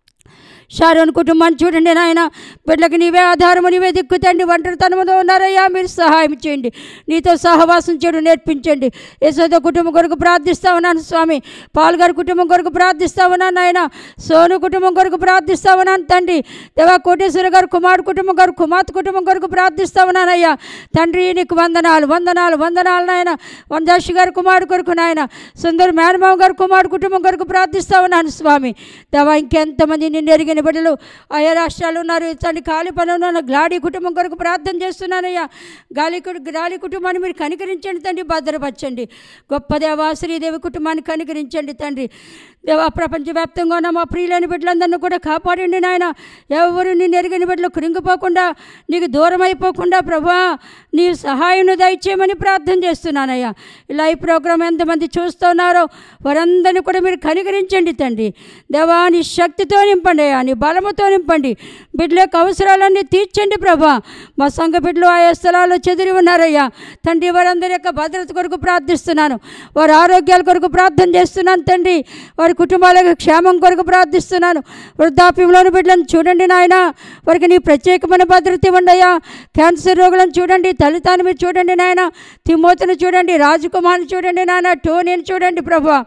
షారోన్ కుటుంబాన్ని చూడండి నాయన బిడ్డలకు నీవే ఆధారము నీవే దిక్కు తండ్రి ఒంటరితనంలో ఉన్నారయ్యా మీరు సహాయం చేయండి నీతో సహవాసం చేయడం నేర్పించండి యశోద కుటుంబం కొరకు ప్రార్థిస్తా ఉన్నాను స్వామి పాల్గారి కుటుంబం కొరకు ప్రార్థిస్తా ఉన్నాను నాయన సోను కుటుంబం కొరకు ప్రార్థిస్తా ఉన్నాను తండ్రి దేవా కోటేశ్వర గారు కుమారుడు కుటుంబం గారు కుమార్తె కుటుంబం కొరకు ప్రార్థిస్తా ఉన్నానయ్యా తండ్రి నీకు వందనాలు వందనాలు వందనాలు నాయన వందాషి గారి కుమారుడు కొరకు నాయన సుందర్ మేనమావ గారు కుమారుడు కుటుంబం కొరకు ప్రార్థిస్తా ఉన్నాను స్వామి దేవా ఇంకెంతమంది నిన్ను ఎరిగిన బిడ్డలు ఆయా రాష్ట్రాలు ఉన్నారు తండ్రి ఖాళీ పనులు ఉన్న గ్లాడీ కుటుంబం కొరకు ప్రార్థన చేస్తున్నానయ్యా గాలి కు- గ్లాడీ కుటుంబాన్ని మీరు కనికరించండి తండ్రి భద్రపరచండి గొప్ప దేవా శ్రీదేవి కుటుంబాన్ని కనికరించండి తండ్రి దేవా ప్రపంచవ్యాప్తంగా ఉన్న మా ప్రియులైన బిడ్డలందరినీ కూడా కాపాడండి నాయన ఎవరు నిన్ను ఎరిగిన బిడ్డలు కృంగిపోకుండా నీకు దూరం అయిపోకుండా ప్రభా నీ సహాయం దయచేయమని ప్రార్థన చేస్తున్నానయ్యా ఇలా ఈ ప్రోగ్రాం ఎంతమంది చూస్తున్నారో వారందరినీ కూడా మీరు కనికరించండి తండ్రి దేవా నీ శక్తితో నింపండి అయ్యా నీ బలముతో నింపండి బిడ్డల యొక్క అవసరాలన్నీ తీర్చండి ప్రభా మా సంఘ బిడ్డలు ఆయా స్థలాల్లో చెదిరి ఉన్నారయ్యా తండ్రి వారందరి యొక్క భద్రత కొరకు ప్రార్థిస్తున్నాను వారి ఆరోగ్యాల కొరకు ప్రార్థన చేస్తున్నాను తండ్రి వారి కుటుంబాల యొక్క క్షేమం కొరకు ప్రార్థిస్తున్నాను వృద్ధాప్యంలోని బిడ్డలను చూడండి నాయన వారికి నీ ప్రత్యేకమైన భద్రత ఇవ్వండి అయ్యా క్యాన్సర్ రోగులను చూడండి తల్లితాన్ని మీరు చూడండి నాయన తిమోతిని చూడండి రాజకుమార్ని చూడండి నాయన టోనీని చూడండి ప్రభా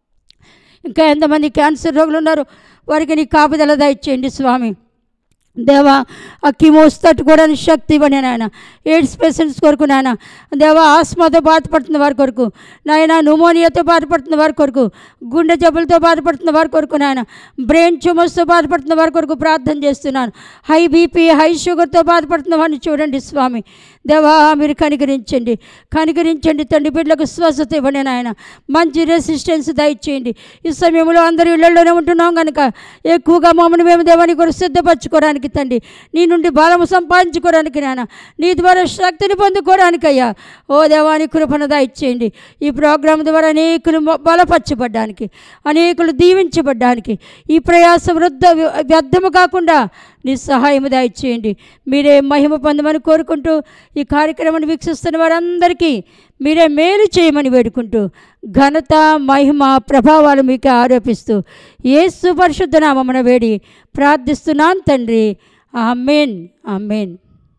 ఇంకా ఎంతమంది క్యాన్సర్ రోగులు ఉన్నారు వారికి నీ కాపుదల దయచేయండి స్వామి దేవా ఆ కిమోస్ తట్టుకోవడానికి శక్తి ఇవ్వండి నాయన ఎయిడ్స్ పేషెంట్స్ కొరకు నాయన దేవా ఆస్మాతో బాధపడుతున్న వారి కొరకు నాయన న్యూమోనియాతో బాధపడుతున్న వారి కొరకు గుండె జబ్బులతో బాధపడుతున్న వారి కొరకు నాయన బ్రెయిన్ ట్యూమర్స్తో బాధపడుతున్న వారి కొరకు ప్రార్థన చేస్తున్నాను హై బీపీ హై షుగర్తో బాధపడుతున్న వారిని చూడండి స్వామి దేవా మీరు కనికరించండి కనికరించండి తండ్రి బిడ్డలకు స్వస్థత ఇవ్వండి నాయన మంచి రెసిస్టెన్స్ దయచేయండి ఈ సమయంలో అందరూ ఇళ్లలోనే ఉంటున్నాం కనుక ఎక్కువగా మమ్మల్ని మేము దేవాని కొరకు సిద్ధపరచుకోవడానికి పొందుకోవడానికి తండ్రి నీ నుండి బలము సంపాదించుకోవడానికి నాన్న నీ ద్వారా శక్తిని పొందుకోవడానికి అయ్యా ఓ దేవాని కృపణ దయచేయండి ఈ ప్రోగ్రాం ద్వారా అనేకులు మొ- బలపరచబడ్డానికి అనేకులు దీవించబడ్డానికి ఈ ప్రయాసం వృద్ధ వ్యర్థము కాకుండా నీ సహాయము దయచేయండి మీరే మహిమ పొందమని కోరుకుంటూ ఈ కార్యక్రమాన్ని వీక్షిస్తున్న వారందరికీ మీరే మేలు చేయమని వేడుకుంటూ ఘనత మహిమ ప్రభావాలు మీకు ఆరోపిస్తూ యేసు పరిశుద్ధ నామమున వేడి ప్రార్థిస్తున్నాను తండ్రి amen amen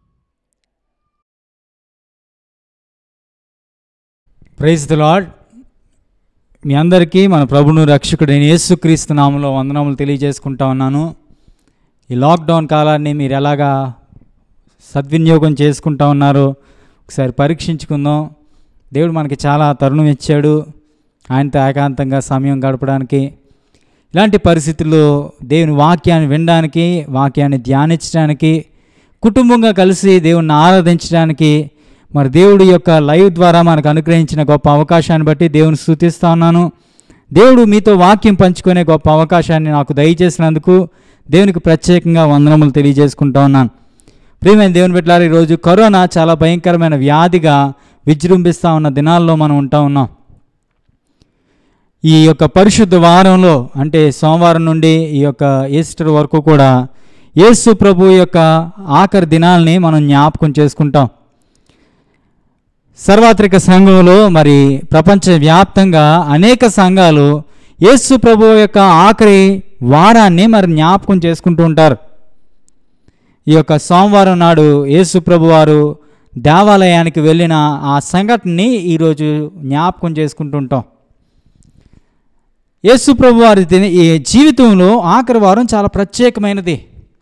praise the lord మీ అందరికీ మన ప్రభును రక్షకుడైన యేసుక్రీస్తు నామంలో వందనములు తెలియజేసుకుంటా ఉన్నాను ఈ లాక్డౌన్ కాలాన్ని మీరు ఎలాగా సద్వినియోగం చేసుకుంటా ఉన్నారో ఒకసారి పరీక్షించుకుందాం దేవుడు మనకి చాలా తరుణం ఇచ్చాడు ఆయనతో ఏకాంతంగా సమయం గడపడానికి ఇలాంటి పరిస్థితుల్లో దేవుని వాక్యాన్ని వినడానికి వాక్యాన్ని ధ్యానించడానికి కుటుంబంగా కలిసి దేవుణ్ణి ఆరాధించడానికి మరి దేవుడి యొక్క లైవ్ ద్వారా మనకు అనుగ్రహించిన గొప్ప అవకాశాన్ని బట్టి దేవుని స్థుతిస్తా ఉన్నాను దేవుడు మీతో వాక్యం పంచుకునే గొప్ప అవకాశాన్ని నాకు దయచేసినందుకు దేవునికి ప్రత్యేకంగా వందనములు తెలియజేసుకుంటా ఉన్నాను ప్రియమైన దేవుని బిడ్డలారా ఈరోజు కరోనా చాలా భయంకరమైన వ్యాధిగా విజృంభిస్తూ ఉన్న దినాల్లో మనం ఉంటా ఉన్నాం ఈ యొక్క పరిశుద్ధ వారంలో అంటే సోమవారం నుండి ఈ యొక్క ఈస్టర్ వరకు కూడా యేసు ప్రభు యొక్క ఆఖరి దినాల్ని మనం జ్ఞాపకం చేసుకుంటాం సర్వాత్రిక సంఘంలో మరి ప్రపంచవ్యాప్తంగా అనేక సంఘాలు యేసు ప్రభు యొక్క ఆఖరి వారాన్ని మరి జ్ఞాపకం చేసుకుంటూ ఉంటారు ఈ యొక్క సోమవారం నాడు యేసు ప్రభు వారు దేవాలయానికి వెళ్ళిన ఆ సంఘటనని ఈరోజు జ్ఞాపకం చేసుకుంటుంటాం యేసు ప్రభు వారి దిన- ఈ జీవితంలో ఆఖరి వారం చాలా ప్రత్యేకమైనది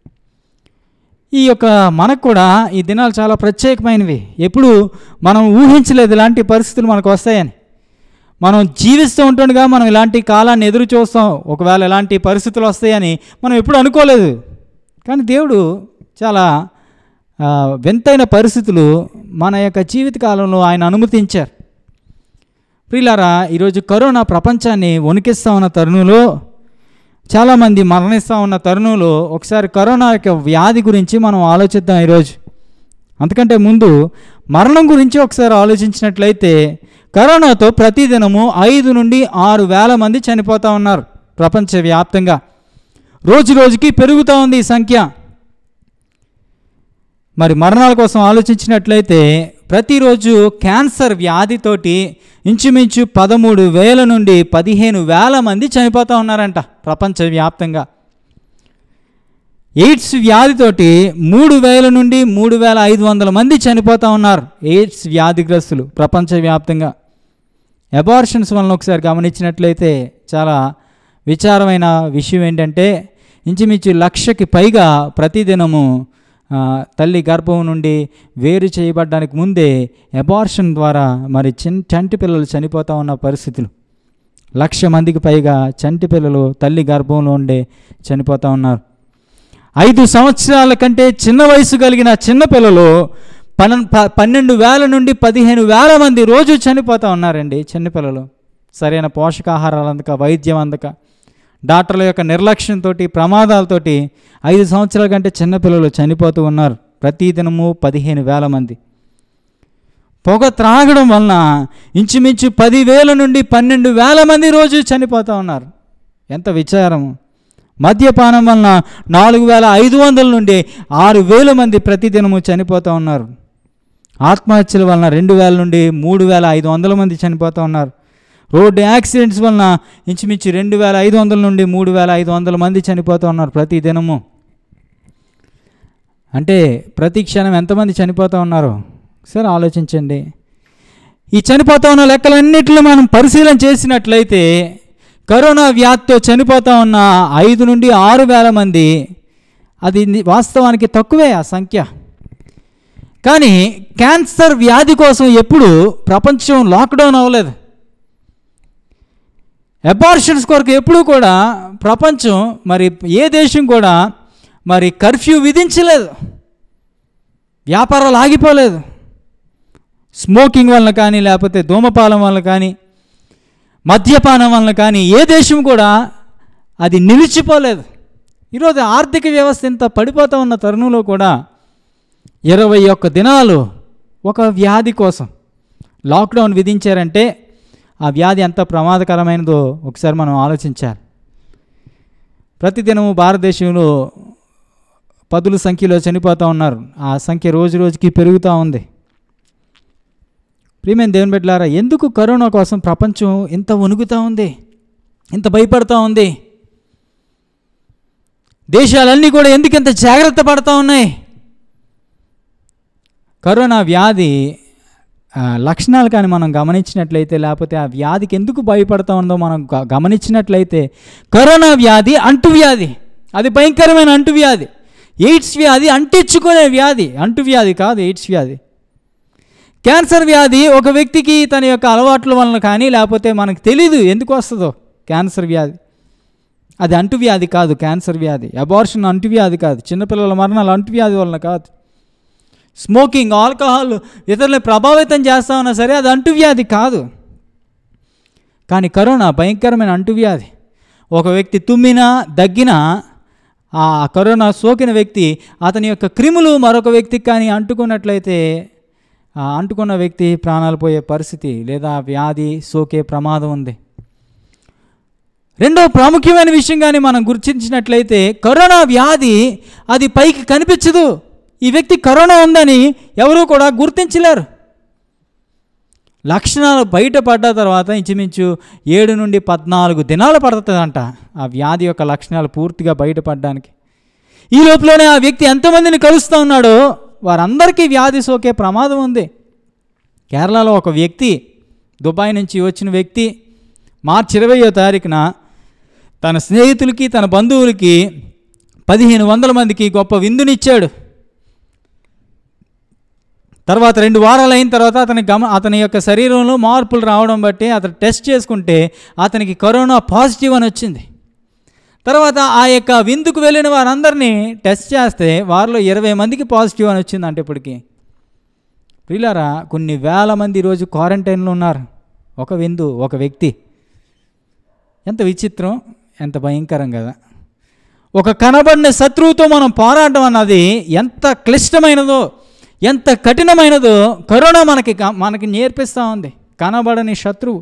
ఈ యొక్క మనకు కూడా ఈ దినాలు చాలా ప్రత్యేకమైనవి ఎప్పుడు మనం ఊహించలేదు ఇలాంటి పరిస్థితులు మనకు వస్తాయని మనం జీవిస్తూ ఉంటుండగా మనం ఇలాంటి కాలాన్ని ఎదురు చూస్తాం ఒకవేళ ఇలాంటి పరిస్థితులు వస్తాయని మనం ఎప్పుడు అనుకోలేదు కానీ దేవుడు చాలా ఆ, వింతైన పరిస్థితులు మన యొక్క జీవితకాలంలో ఆయన అనుమతించారు ప్రియులారా ఈరోజు కరోనా ప్రపంచాన్ని వణికిస్తూ ఉన్న తరుణంలో చాలామంది మరణిస్తూ ఉన్న తరుణంలో ఒకసారి కరోనా యొక్క వ్యాధి గురించి మనం ఆలోచిద్దాం ఈరోజు అంతకంటే ముందు మరణం గురించి ఒకసారి ఆలోచించినట్లయితే కరోనాతో ప్రతిదినము ఐదు నుండి ఆరు వేల మంది చనిపోతూ ఉన్నారు ప్రపంచవ్యాప్తంగా రోజు రోజుకి పెరుగుతూ ఉంది ఈ సంఖ్య మరి మరణాల కోసం ఆలోచించినట్లయితే ప్రతిరోజు క్యాన్సర్ వ్యాధితోటి ఇంచుమించు పదమూడు వేల నుండి పదిహేను వేల మంది చనిపోతూ ఉన్నారంట ప్రపంచవ్యాప్తంగా ఎయిడ్స్ వ్యాధితోటి మూడు వేల నుండి మూడు వేల ఐదు వందల మంది చనిపోతూ ఉన్నారు ఎయిడ్స్ వ్యాధిగ్రస్తులు ప్రపంచవ్యాప్తంగా అబార్షన్స్ వలన ఒకసారి గమనించినట్లయితే చాలా విచారమైన విషయం ఏంటంటే ఇంచుమించు లక్షకి పైగా ప్రతిదినము ఆ, తల్లి గర్భం నుండి వేరు చేయబడడానికి ముందే అబార్షన్ ద్వారా మరి చిన్ చంటి పిల్లలు చనిపోతూ ఉన్న పరిస్థితులు లక్ష మందికి పైగా చంటి పిల్లలు తల్లి గర్భంలో ఉండే చనిపోతూ ఉన్నారు ఐదు సంవత్సరాల కంటే చిన్న వయసు కలిగిన చిన్న పిల్లలు పన్న ప- పన్నెండు వేల నుండి పదిహేను వేల మంది రోజు చనిపోతూ ఉన్నారండి చిన్నపిల్లలు సరైన పోషకాహారాలు అందక వైద్యం అందక డాక్టర్ల యొక్క నిర్లక్ష్యంతో ప్రమాదాలతోటి ఐదు సంవత్సరాల కంటే చిన్నపిల్లలు చనిపోతూ ఉన్నారు ప్రతిదినము పదిహేను వేల మంది పొగ త్రాగడం వలన ఇంచుమించు పదివేల నుండి పన్నెండు వేల మంది రోజు చనిపోతూ ఉన్నారు ఎంత విచారము మద్యపానం వలన నాలుగు వేల ఐదు వందల నుండి ఆరు వేల మంది ప్రతిదినము చనిపోతూ ఉన్నారు ఆత్మహత్యల వలన రెండు వేల నుండి మూడు వేల ఐదు వందల మంది చనిపోతూ ఉన్నారు రోడ్డు యాక్సిడెంట్స్ వలన ఇంచుమించు రెండు వేల ఐదు వందల నుండి మూడు వేల ఐదు వందల మంది చనిపోతూ ఉన్నారు ప్రతి దినము అంటే ప్రతి క్షణం ఎంతమంది చనిపోతూ ఉన్నారో సరే ఆలోచించండి ఈ చనిపోతా ఉన్న లెక్కలన్నింటిలో మనం పరిశీలన చేసినట్లయితే కరోనా వ్యాధితో చనిపోతా ఉన్న ఐదు నుండి ఆరు వేల మంది అది ని- వాస్తవానికి తక్కువే ఆ సంఖ్య కానీ క్యాన్సర్ వ్యాధి కోసం ఎప్పుడు ప్రపంచం లాక్డౌన్ అవ్వలేదు అబార్షన్స్ కొరకు ఎప్పుడూ కూడా ప్రపంచం మరి ఏ దేశం కూడా మరి కర్ఫ్యూ విధించలేదు వ్యాపారాలు ఆగిపోలేదు స్మోకింగ్ వలన కానీ లేకపోతే ధూమపానం వలన కానీ మద్యపానం వలన కానీ ఏ దేశం కూడా అది నిలిచిపోలేదు ఈరోజు ఆర్థిక వ్యవస్థ ఇంత పడిపోతూ ఉన్న తరుణంలో కూడా ఇరవై ఒక్క దినాలు ఒక వ్యాధి కోసం లాక్డౌన్ విధించారంటే ఆ వ్యాధి ఎంత ప్రమాదకరమైనదో ఒకసారి మనం ఆలోచించాలి ప్రతిదినము భారతదేశంలో పదుల సంఖ్యలో చనిపోతూ ఉన్నారు ఆ సంఖ్య రోజు రోజుకి పెరుగుతూ ఉంది ప్రియమైన దేవుని బిడ్డలారా ఎందుకు కరోనా కోసం ప్రపంచం ఇంత వణుకుతూ ఉంది ఇంత భయపడుతూ ఉంది దేశాలన్నీ కూడా ఎందుకు ఇంత జాగ్రత్త పడుతూ ఉన్నాయి కరోనా వ్యాధి ఆ, లక్షణాలు కానీ మనం గమనించినట్లయితే లేకపోతే ఆ వ్యాధికి ఎందుకు భయపడతా ఉందో మనం గ- గమనించినట్లయితే కరోనా వ్యాధి అంటువ్యాధి అది భయంకరమైన అంటువ్యాధి ఎయిడ్స్ వ్యాధి అంటించుకునే వ్యాధి అంటువ్యాధి కాదు ఎయిడ్స్ వ్యాధి క్యాన్సర్ వ్యాధి ఒక వ్యక్తికి తన యొక్క అలవాట్ల వలన కానీ లేకపోతే మనకు తెలీదు ఎందుకు వస్తుందో క్యాన్సర్ వ్యాధి అది అంటువ్యాధి కాదు క్యాన్సర్ వ్యాధి అబార్షన్ అంటువ్యాధి కాదు చిన్నపిల్లల మరణాలు అంటువ్యాధి వలన కాదు స్మోకింగ్ ఆల్కహాల్ ఇతరులను ప్రభావితం చేస్తా ఉన్నా సరే అది అంటువ్యాధి కాదు కానీ కరోనా భయంకరమైన అంటువ్యాధి ఒక వ్యక్తి తుమ్మినా దగ్గినా ఆ కరోనా సోకిన వ్యక్తి అతని యొక్క క్రిములు మరొక వ్యక్తికి కానీ అంటుకున్నట్లయితే ఆ అంటుకున్న వ్యక్తి ప్రాణాలు పోయే పరిస్థితి లేదా వ్యాధి సోకే ప్రమాదం ఉంది రెండో ప్రాముఖ్యమైన విషయం కానీ మనం గుర్తించినట్లయితే కరోనా వ్యాధి అది పైకి కనిపించదు ఈ వ్యక్తి కరోనా ఉందని ఎవరూ కూడా గుర్తించలేరు లక్షణాలు బయటపడ్డ తర్వాత ఇంచుమించు ఏడు నుండి పద్నాలుగు దినాలు పడుతుందంట ఆ వ్యాధి యొక్క లక్షణాలు పూర్తిగా బయటపడడానికి ఈ లోపలనే ఆ వ్యక్తి ఎంతమందిని కలుస్తూ ఉన్నాడో వారందరికీ వ్యాధి సోకే ప్రమాదం ఉంది కేరళలో ఒక వ్యక్తి దుబాయ్ నుంచి వచ్చిన వ్యక్తి మార్చి ఇరవయో తారీఖున తన స్నేహితులకి తన బంధువులకి పదిహేను వందల మందికి గొప్ప విందునిచ్చాడు తర్వాత రెండు వారాలు అయిన తర్వాత అతని గమ అతని యొక్క శరీరంలో మార్పులు రావడం బట్టి అతను టెస్ట్ చేసుకుంటే అతనికి కరోనా పాజిటివ్ అని వచ్చింది తర్వాత ఆ యొక్క విందుకు వెళ్ళిన వారందరినీ టెస్ట్ చేస్తే వారిలో ఇరవై మందికి పాజిటివ్ అని వచ్చింది అంటే ఇప్పటికి ప్రియులారా కొన్ని వేల మంది ఈరోజు క్వారంటైన్లో ఉన్నారు ఒక విందు ఒక వ్యక్తి ఎంత విచిత్రం ఎంత భయంకరం కదా ఒక కనబడిన శత్రువుతో మనం పోరాటం అన్నది ఎంత క్లిష్టమైనదో ఎంత కఠినమైనదో కరోనా మనకి క- మనకి నేర్పిస్తూ ఉంది కనబడని శత్రువు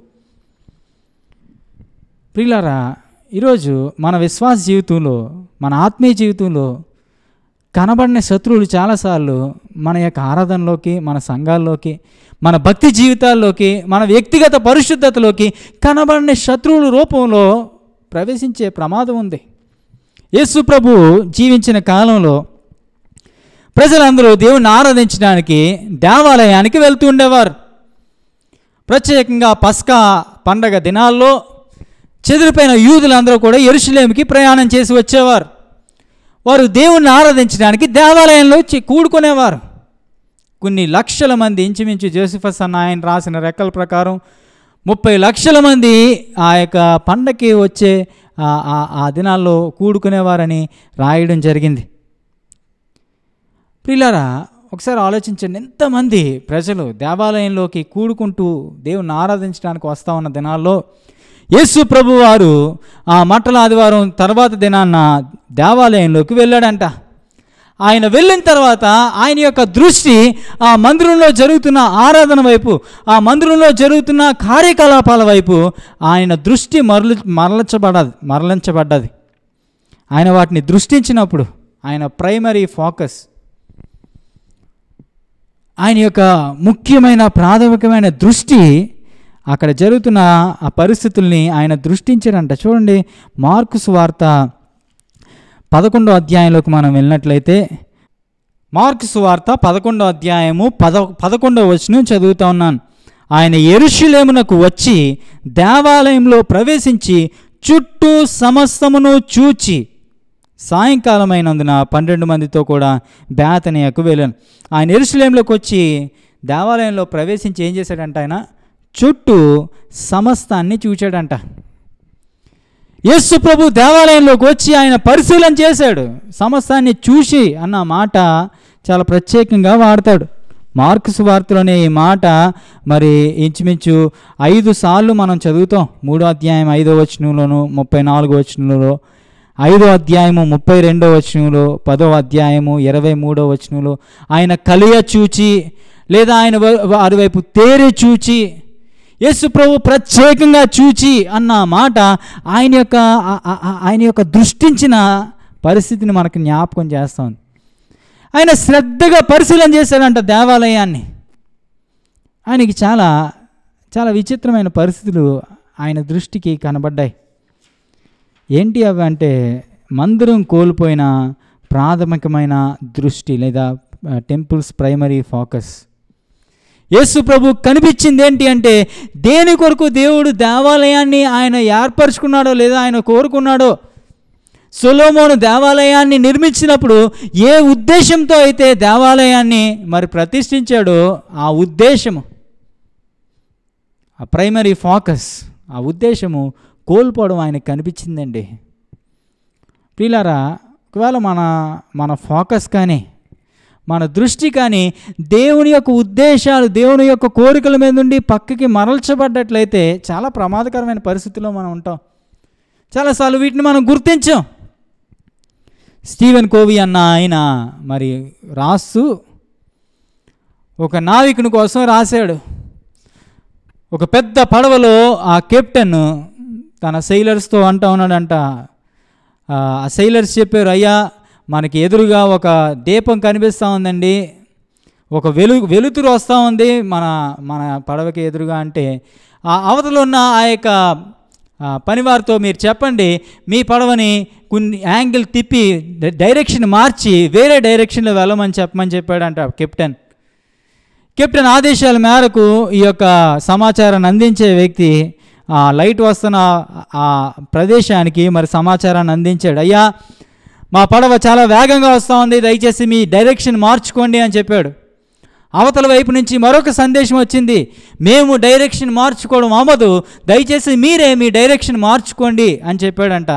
ప్రియులారా ఈరోజు మన విశ్వాస జీవితంలో మన ఆత్మీయ జీవితంలో కనబడిన శత్రువులు చాలాసార్లు మన యొక్క ఆరాధనలోకి మన సంఘాల్లోకి మన భక్తి జీవితాల్లోకి మన వ్యక్తిగత పరిశుద్ధతలోకి కనబడిన శత్రువుల రూపంలో ప్రవేశించే ప్రమాదం ఉంది యేసు ప్రభు జీవించిన కాలంలో ప్రజలందరూ దేవుణ్ణి ఆరాధించడానికి దేవాలయానికి వెళ్తూ ఉండేవారు ప్రత్యేకంగా పస్కా పండగ దినాల్లో చెదిరిపోయిన యూదులందరూ కూడా ఎరుషులేమికి ప్రయాణం చేసి వచ్చేవారు వారు దేవుణ్ణి ఆరాధించడానికి దేవాలయంలో వచ్చి కూడుకునేవారు కొన్ని లక్షల మంది ఇంచుమించు జోసిఫస్ అన్న ఆయన రాసిన రెక్కల ప్రకారం ముప్పై లక్షల మంది ఆ యొక్క పండగకి వచ్చే ఆ- ఆ- ఆ దినాల్లో కూడుకునేవారని రాయడం జరిగింది ప్రియులారా ఒకసారి ఆలోచించండి ఎంతమంది ప్రజలు దేవాలయంలోకి కూడుకుంటూ దేవుని ఆరాధించడానికి వస్తా ఉన్న దినాల్లో యేసు ప్రభు వారు ఆ మట్టల ఆదివారం తర్వాత దినాన్న దేవాలయంలోకి వెళ్ళాడంట ఆయన వెళ్ళిన తర్వాత ఆయన యొక్క దృష్టి ఆ మందిరంలో జరుగుతున్న ఆరాధన వైపు ఆ మందిరంలో జరుగుతున్న కార్యకలాపాల వైపు ఆయన దృష్టి మరలి మరలించబడది మరలించబడ్డది ఆయన వాటిని దృష్టించినప్పుడు ఆయన ప్రైమరీ ఫోకస్ ఆయన యొక్క ముఖ్యమైన ప్రాథమికమైన దృష్టి అక్కడ జరుగుతున్న ఆ పరిస్థితుల్ని ఆయన దృష్టించారంట చూడండి మార్కుస్ వార్త పదకొండో అధ్యాయంలోకి మనం వెళ్ళినట్లయితే మార్క్స్ వార్త పదకొండో అధ్యాయము పద పదకొండో వచనం చదువుతా ఉన్నాను ఆయన ఎరుషులేమునకు వచ్చి దేవాలయంలో ప్రవేశించి చుట్టూ సమస్తమును చూచి సాయంకాలమైనందున పన్నెండు మందితో కూడా బేతనియకు వెళ్ళాను ఆయన ఎరుసలేంలోకి వచ్చి దేవాలయంలో ప్రవేశించి ఏం చేశాడంట ఆయన చుట్టూ సమస్తాన్ని చూచాడంట యేసు ప్రభు దేవాలయంలోకి వచ్చి ఆయన పరిశీలన చేశాడు సమస్తాన్ని చూసి అన్న మాట చాలా ప్రత్యేకంగా వాడతాడు మార్క్స్ వార్తలోనే ఈ మాట మరి ఇంచుమించు ఐదు సార్లు మనం చదువుతాం మూడో అధ్యాయం ఐదో వచనంలోను ముప్పై నాలుగో వచనంలో ఐదో అధ్యాయము ముప్పై రెండో వచనంలో పదో అధ్యాయము ఇరవై మూడో వచనంలో ఆయన కలియ చూచి లేదా ఆయన వ- వారి వైపు తేరి చూచి యేసు ప్రభు ప్రత్యేకంగా చూచి అన్న మాట ఆయన యొక్క ఆ- ఆ- ఆ- ఆయన యొక్క దృష్టించిన పరిస్థితిని మనకు జ్ఞాపకం చేస్తాం ఆయన శ్రద్ధగా పరిశీలన చేశాడంట దేవాలయాన్ని ఆయనకి చాలా చాలా విచిత్రమైన పరిస్థితులు ఆయన దృష్టికి కనబడ్డాయి ఏంటి అవి అంటే మందిరం కోల్పోయిన ప్రాథమికమైన దృష్టి లేదా టెంపుల్స్ ప్రైమరీ ఫోకస్ యేసు ప్రభు కనిపించింది ఏంటి అంటే దేని కొరకు దేవుడు దేవాలయాన్ని ఆయన ఏర్పరచుకున్నాడో లేదా ఆయన కోరుకున్నాడో సొలోమోను దేవాలయాన్ని నిర్మించినప్పుడు ఏ ఉద్దేశంతో అయితే దేవాలయాన్ని మరి ప్రతిష్ఠించాడో ఆ ఉద్దేశము ఆ ప్రైమరీ ఫోకస్ ఆ ఉద్దేశము కోల్పోవడం ఆయనకు కనిపించిందండి ప్రియులారా ఒకవేళ మన మన ఫోకస్ కానీ మన దృష్టి కానీ దేవుని యొక్క ఉద్దేశాలు దేవుని యొక్క కోరికల మీద నుండి పక్కకి మరల్చబడ్డట్లయితే చాలా ప్రమాదకరమైన పరిస్థితిలో మనం ఉంటాం చాలాసార్లు వీటిని మనం గుర్తించాం స్టీవెన్ కోవి అన్న ఆయన మరి రాస్తూ ఒక నావికుని కోసం రాశాడు ఒక పెద్ద పడవలో ఆ కెప్టెన్ తన సెయిలర్స్తో అంటా ఉన్నాడంట ఆ సెయిలర్స్ చెప్పారు అయ్యా మనకి ఎదురుగా ఒక దీపం కనిపిస్తూ ఉందండి ఒక వెలు వెలుతురు వస్తూ ఉంది మన మన పడవకి ఎదురుగా అంటే ఆ అవతల ఉన్న ఆ యొక్క ఆ, పనివారితో మీరు చెప్పండి మీ పడవని కొన్ని యాంగిల్ తిప్పి డై- డైరెక్షన్ మార్చి వేరే డైరెక్షన్లో వెళ్ళమని చెప్పమని చెప్పాడంట కెప్టెన్ కెప్టెన్ ఆదేశాల మేరకు ఈ యొక్క సమాచారాన్ని అందించే వ్యక్తి ఆ లైట్ వస్తున్న ఆ ప్రదేశానికి మరి సమాచారాన్ని అందించాడు అయ్యా మా పడవ చాలా వేగంగా వస్తూ ఉంది దయచేసి మీ డైరెక్షన్ మార్చుకోండి అని చెప్పాడు అవతల వైపు నుంచి మరొక సందేశం వచ్చింది మేము డైరెక్షన్ మార్చుకోవడం అవ్వదు దయచేసి మీరే మీ డైరెక్షన్ మార్చుకోండి అని చెప్పాడంట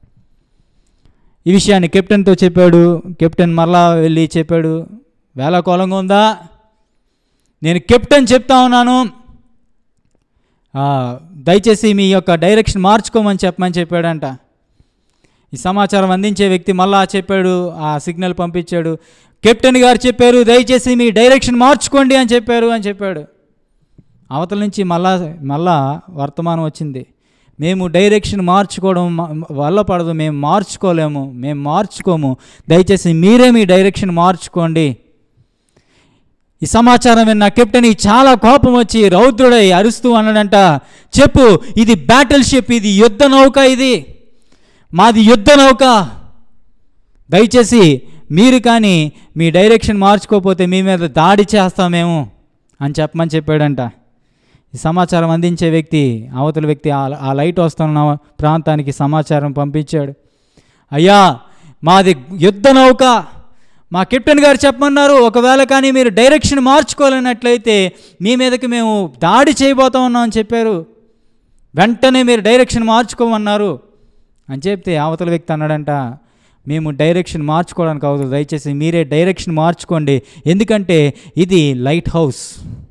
ఈ విషయాన్ని కెప్టెన్తో చెప్పాడు కెప్టెన్ మరలా వెళ్ళి చెప్పాడు వేళకోళంగా ఉందా నేను కెప్టెన్ చెప్తా ఉన్నాను ఆ, దయచేసి మీ యొక్క డైరెక్షన్ మార్చుకోమని చెప్పమని చెప్పాడంట ఈ సమాచారం అందించే వ్యక్తి మళ్ళా చెప్పాడు ఆ సిగ్నల్ పంపించాడు కెప్టెన్ గారు చెప్పారు దయచేసి మీ డైరెక్షన్ మార్చుకోండి అని చెప్పారు అని చెప్పాడు అవతల నుంచి మళ్ళా మళ్ళా వర్తమానం వచ్చింది మేము డైరెక్షన్ మార్చుకోవడం మ- వల్ల పడదు మేము మార్చుకోలేము మేము మార్చుకోము దయచేసి మీరే మీ డైరెక్షన్ మార్చుకోండి ఈ సమాచారం విన్న కెప్టెన్కి చాలా కోపం వచ్చి రౌద్రుడై అరుస్తూ అన్నాడంట చెప్పు ఇది బ్యాటిల్ షిప్ ఇది యుద్ధ నౌక ఇది మాది యుద్ధ నౌక దయచేసి మీరు కానీ మీ డైరెక్షన్ మార్చుకోకపోతే మీ మీద దాడి చేస్తాం మేము అని చెప్పమని చెప్పాడంట ఈ సమాచారం అందించే వ్యక్తి అవతల వ్యక్తి ఆ- ఆ లైట్ వస్తున్న ప్రాంతానికి సమాచారం పంపించాడు అయ్యా మాది యుద్ధ నౌక మా కెప్టెన్ గారు చెప్పమన్నారు ఒకవేళ కానీ మీరు డైరెక్షన్ మార్చుకోలేనట్లయితే మీ మీదకి మేము దాడి చేయబోతా ఉన్నాం అని చెప్పారు వెంటనే మీరు డైరెక్షన్ మార్చుకోమన్నారు అని చెప్తే అవతల వ్యక్తి అన్నాడంట మేము డైరెక్షన్ మార్చుకోవడానికి అవదు దయచేసి మీరే డైరెక్షన్ మార్చుకోండి ఎందుకంటే ఇది light house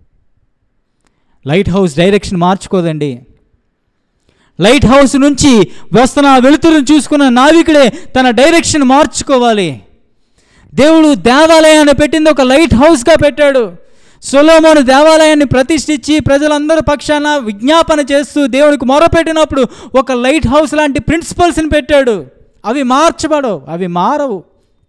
light house direction మార్చుకోదండి లైట్ హౌస్ నుంచి వస్తున్న ఆ వెలుతురును చూసుకున్న నావికుడే తన డైరెక్షన్ మార్చుకోవాలి దేవుడు దేవాలయాన్ని పెట్టింది ఒక లైట్ హౌస్గా పెట్టాడు సొలోమోను దేవాలయాన్ని ప్రతిష్ఠించి ప్రజలందరి పక్షాన విజ్ఞాపన చేస్తూ దేవునికి మొరపెట్టినప్పుడు ఒక లైట్ హౌస్ లాంటి ప్రిన్సిపల్స్ని పెట్టాడు అవి మార్చబడవు అవి మారవు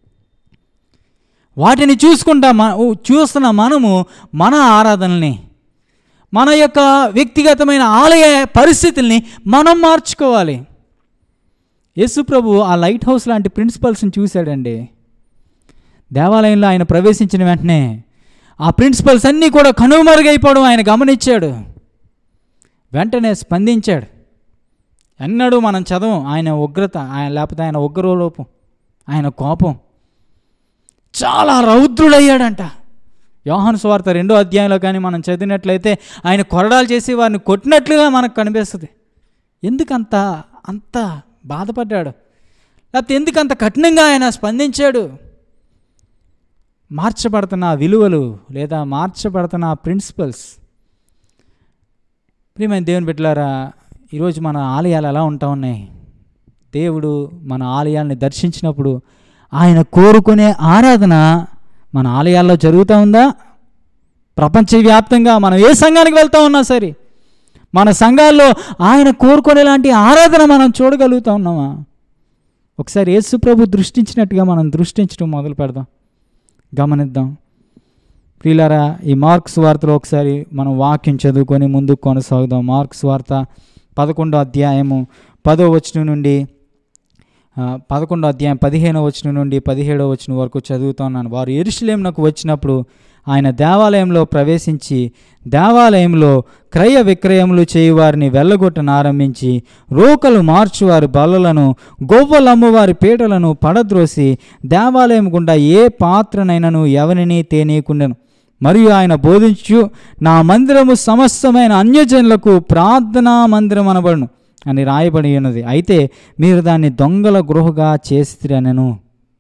వాటిని చూసుకుంటా మ చూస్తున్న మనము మన ఆరాధనల్ని మన యొక్క వ్యక్తిగతమైన ఆలయ పరిస్థితుల్ని మనం మార్చుకోవాలి యేసు ప్రభు ఆ లైట్ హౌస్ లాంటి ప్రిన్సిపల్స్ని చూశాడండి దేవాలయంలో ఆయన ప్రవేశించిన వెంటనే ఆ ప్రిన్సిపల్స్ అన్నీ కూడా కనుమరుగైపోవడం ఆయన గమనించాడు వెంటనే స్పందించాడు ఎన్నడూ మనం చదవం ఆయన ఉగ్రత ఆయన లేకపోతే ఆయన ఉగ్రలోపం ఆయన కోపం చాలా రౌద్రుడయ్యాడంట యోహాను స్వార్త రెండో అధ్యాయంలో కానీ మనం చదివినట్లయితే ఆయన కొరడాలు చేసి వారిని కొట్టినట్లుగా మనకు కనిపిస్తుంది ఎందుకంత అంత బాధపడ్డాడు లేకపోతే ఎందుకు అంత కఠినంగా ఆయన స్పందించాడు మార్చబడుతున్న ఆ విలువలు లేదా మార్చబడుతున్న ఆ ప్రిన్సిపల్స్ ప్రియమైన దేవుని బిడ్డలారా ఈరోజు మన ఆలయాలు ఎలా ఉంటా ఉన్నాయి దేవుడు మన ఆలయాల్ని దర్శించినప్పుడు ఆయన కోరుకునే ఆరాధన మన ఆలయాల్లో జరుగుతూ ఉందా ప్రపంచవ్యాప్తంగా మనం ఏ సంఘానికి వెళ్తా ఉన్నా సరే మన సంఘాల్లో ఆయన కోరుకునేలాంటి ఆరాధన మనం చూడగలుగుతా ఉన్నామా ఒకసారి యేసు ప్రభు దృష్టించినట్టుగా మనం దృష్టించడం మొదలు పెడదాం గమనిద్దాం ప్రియులారా ఈ మార్క్స్ వార్తలో ఒకసారి మనం వాక్యం చదువుకొని ముందుకు కొనసాగుదాం మార్క్స్ వార్త పదకొండో అధ్యాయము పదో వచనం నుండి ఆ, పదకొండో అధ్యాయం పదిహేనో వచనం నుండి పదిహేడో వచనం వరకు చదువుతున్నాను వారు ఎరుషులేమునకు వచ్చినప్పుడు ఆయన దేవాలయంలో ప్రవేశించి దేవాలయంలో క్రయ విక్రయములు చేయువారిని వెళ్ళగొట్టను ఆరంభించి రోకలు మార్చువారి బల్లలను గొవ్వలు అమ్మువారి పీటలను పడద్రోసి దేవాలయం గుండా ఏ పాత్రనైనను ఎవరిని తేనీయకుండెను మరియు ఆయన బోధించు నా మందిరము సమస్తమైన అన్యజనులకు ప్రార్థనా మందిరం అనబడును అని రాయబడి ఉన్నది అయితే మీరు దాన్ని దొంగల గృహగా చేసిరనను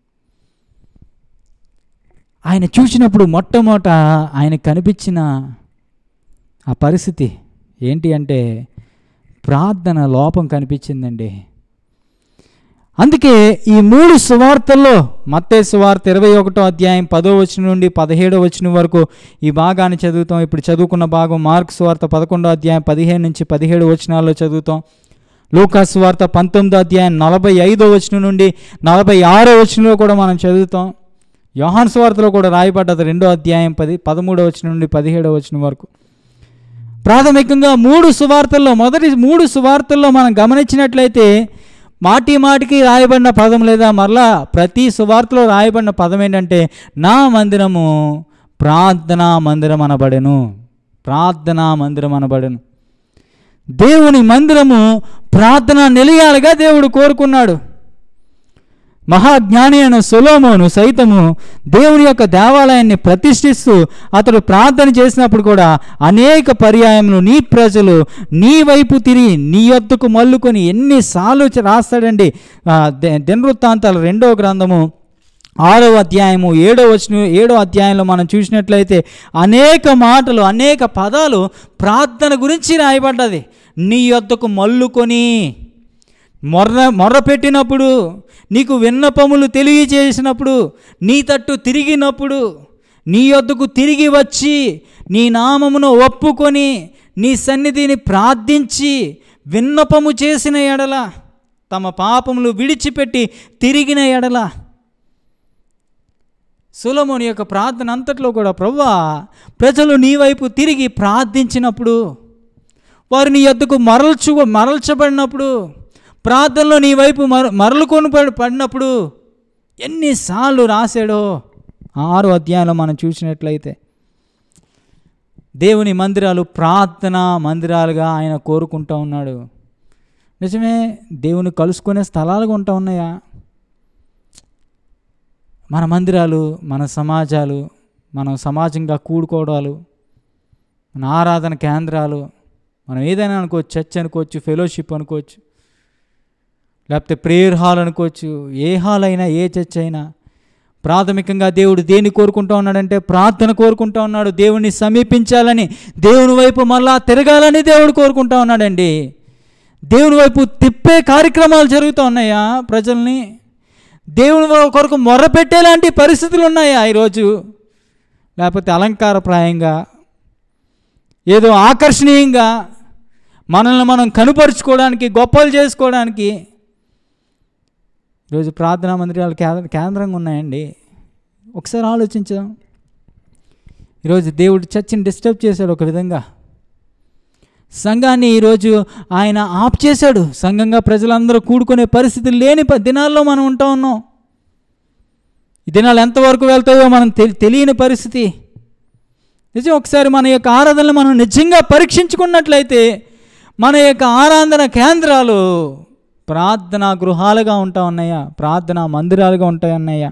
ఆయన చూసినప్పుడు మొట్టమొదట ఆయన కనిపించిన ఆ పరిస్థితి ఏంటి అంటే ప్రార్థన లోపం కనిపించిందండి అందుకే ఈ మూడు సువార్తల్లో మత్తే సువార్త ఇరవై ఒకటో అధ్యాయం పదో వచనం నుండి పదిహేడో వచనం వరకు ఈ భాగాన్ని చదువుతాం ఇప్పుడు చదువుకున్న భాగం మార్క్ సువార్త పదకొండో అధ్యాయం పదిహేను నుంచి పదిహేడు వచనాల్లో చదువుతాం లూకా సువార్త పంతొమ్మిదో అధ్యాయం నలభై ఐదో వచనం నుండి నలభై ఆరో వచనంలో కూడా మనం చదువుతాం యోహాన్ సువార్తలో కూడా రాయబడ్డది రెండో అధ్యాయం పది పదమూడో వచనం నుండి పదిహేడో వచనం వరకు ప్రాథమికంగా మూడు సువార్తల్లో మొదటి మూడు సువార్తల్లో మనం గమనించినట్లయితే మాటి మాటికి రాయబడిన పదం లేదా మరలా ప్రతి సువార్తలో రాయబడిన పదం ఏంటంటే నా మందిరము ప్రార్థనా మందిరం అనబడెను ప్రార్థనా మందిరం అనబడెను దేవుని మందిరము ప్రార్థన నిలయాలుగా దేవుడు కోరుకున్నాడు మహాజ్ఞాని అయిన సొలోమోను సైతము దేవుని యొక్క దేవాలయాన్ని ప్రతిష్ఠిస్తూ అతడు ప్రార్థన చేసినప్పుడు కూడా అనేక పర్యాయములు నీ ప్రజలు నీ వైపు తిరిగి నీ యొద్దకు మల్లుకొని ఎన్నిసార్లు చ- రాస్తాడండి ఆ, ద- దినవృత్తాంతాల రెండో గ్రంథము ఆరో అధ్యాయము ఏడో వచ్చిన ఏడో అధ్యాయంలో మనం చూసినట్లయితే అనేక మాటలు అనేక పదాలు ప్రార్థన గురించి రాయబడ్డది నీ యొద్దకు మల్లుకొని మొర్ర మొర్ర పెట్టినప్పుడు నీకు విన్నపములు తెలియజేసినప్పుడు నీ తట్టు తిరిగినప్పుడు నీ యొద్దకు తిరిగి వచ్చి నీ నామమును ఒప్పుకొని నీ సన్నిధిని ప్రార్థించి విన్నపము చేసిన ఎడల తమ పాపములు విడిచిపెట్టి తిరిగిన ఎడల సులమోని యొక్క ప్రార్థన అంతట్లో కూడా ప్రవ్వా ప్రజలు నీ వైపు తిరిగి ప్రార్థించినప్పుడు వారు నీ యొద్దకు మరల్చు మరల్చబడినప్పుడు ప్రార్థనలో నీ వైపు మర మరలుకొని పడి పడినప్పుడు ఎన్నిసార్లు రాశాడో ఆరు అధ్యాయంలో మనం చూసినట్లయితే దేవుని మందిరాలు ప్రార్థన మందిరాలుగా ఆయన కోరుకుంటూ ఉన్నాడు నిజమే దేవుని కలుసుకునే స్థలాలుగా ఉంటా ఉన్నాయా మన మందిరాలు మన సమాజాలు మనం సమాజంగా కూడుకోవడాలు మన ఆరాధన కేంద్రాలు మనం ఏదైనా అనుకోవచ్చు చర్చ్ అనుకోవచ్చు ఫెలోషిప్ అనుకోవచ్చు లేకపోతే ప్రేయర్ హాల్ అనుకోవచ్చు ఏ హాల్ అయినా ఏ చర్చ్ అయినా ప్రాథమికంగా దేవుడు దేన్ని కోరుకుంటా ఉన్నాడంటే ప్రార్థన కోరుకుంటా ఉన్నాడు దేవుణ్ణి సమీపించాలని దేవుని వైపు మళ్ళా తిరగాలని దేవుడు కోరుకుంటా ఉన్నాడండి దేవుని వైపు తిప్పే కార్యక్రమాలు జరుగుతూ ఉన్నాయా ప్రజల్ని దేవుని కొరకు మొర్ర పెట్టేలాంటి పరిస్థితులు ఉన్నాయా ఈరోజు లేకపోతే అలంకారప్రాయంగా ఏదో ఆకర్షణీయంగా మనల్ని మనం కనుపరుచుకోవడానికి గొప్పలు చేసుకోవడానికి ఈరోజు ప్రార్థనా మందిరాలు కేంద్ర కేంద్రంగా ఉన్నాయండి ఒకసారి ఆలోచించాం ఈరోజు దేవుడు చర్చిని డిస్టర్బ్ చేశాడు ఒక విధంగా సంఘాన్ని ఈరోజు ఆయన ఆప్ చేశాడు సంఘంగా ప్రజలందరూ కూడుకునే పరిస్థితి లేని ప- దినాల్లో మనం ఉంటా ఉన్నాం ఈ దినాలు ఎంతవరకు వెళ్తాయో మనం తెలి తెలియని పరిస్థితి నిజం ఒకసారి మన యొక్క ఆరాధనలు మనం నిజంగా పరీక్షించుకున్నట్లయితే మన యొక్క ఆరాధన కేంద్రాలు ప్రార్థనా గృహాలుగా ఉంటా ఉన్నాయా ప్రార్థనా మందిరాలుగా ఉంటాయి ఉన్నాయా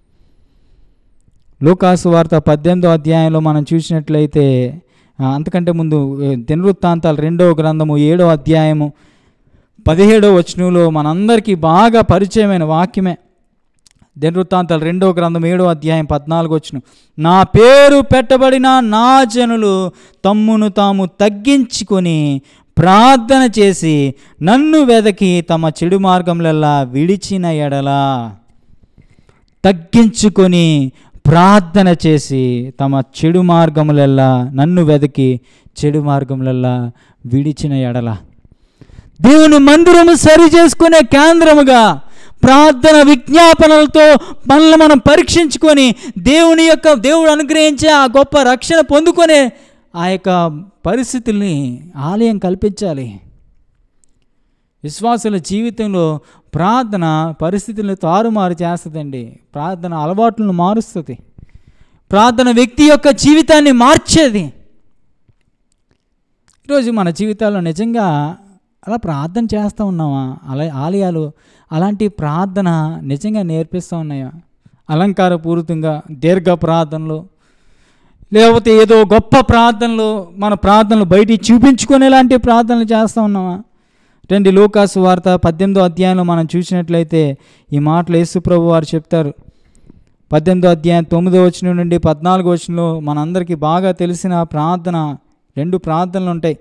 లూకాసు వార్త పద్దెనిమిదో అధ్యాయంలో మనం చూసినట్లయితే ఆ, అంతకంటే ముందు ఏ, దినవృత్తాంతాలు రెండో గ్రంథము ఏడో అధ్యాయము పదిహేడో వచనంలో మనందరికీ బాగా పరిచయమైన వాక్యమే దినవృత్తాంతాలు రెండో గ్రంథం ఏడో అధ్యాయం పద్నాలుగు వచ్చును నా పేరు పెట్టబడిన నా జనులు తమ్మును తాము తగ్గించుకొని ప్రార్థన చేసి నన్ను వెదకి తమ చెడు మార్గములల్లా విడిచిన ఎడలా తగ్గించుకొని ప్రార్థన చేసి తమ చెడు మార్గములల్లా నన్ను వెదకి చెడు మార్గములల్లా విడిచిన ఎడల దేవుని మందిరము సరి చేసుకునే కేంద్రముగా ప్రార్థన విజ్ఞాపనలతో మనల్ని మనం పరీక్షించుకొని దేవుని యొక్క దేవుడు అనుగ్రహించే ఆ గొప్ప రక్షణ పొందుకునే ఆ యొక్క పరిస్థితుల్ని ఆలయం కల్పించాలి విశ్వాసుల జీవితంలో ప్రార్థన పరిస్థితులను తారుమారు చేస్తుందండి ప్రార్థన అలవాట్లను మారుస్తుంది ప్రార్థన వ్యక్తి యొక్క జీవితాన్ని మార్చేది ఈరోజు మన జీవితాల్లో నిజంగా అలా ప్రార్థన చేస్తూ ఉన్నామా అలా ఆలయాలు అలాంటి ప్రార్థన నిజంగా నేర్పిస్తూ ఉన్నాయా అలంకారపూరితంగా దీర్ఘ ప్రార్థనలు లేకపోతే ఏదో గొప్ప ప్రార్థనలు మన ప్రార్థనలు బయటికి చూపించుకునేలాంటి ప్రార్థనలు చేస్తూ ఉన్నామా రండి లోకాసు వార్త పద్దెనిమిదో అధ్యాయంలో మనం చూసినట్లయితే ఈ మాటలు యేసు ప్రభు వారు చెప్తారు పద్దెనిమిదో అధ్యాయం తొమ్మిదో వచనం నుండి పద్నాలుగో వచనంలో మనందరికీ బాగా తెలిసిన ప్రార్థన రెండు ప్రార్థనలు ఉంటాయి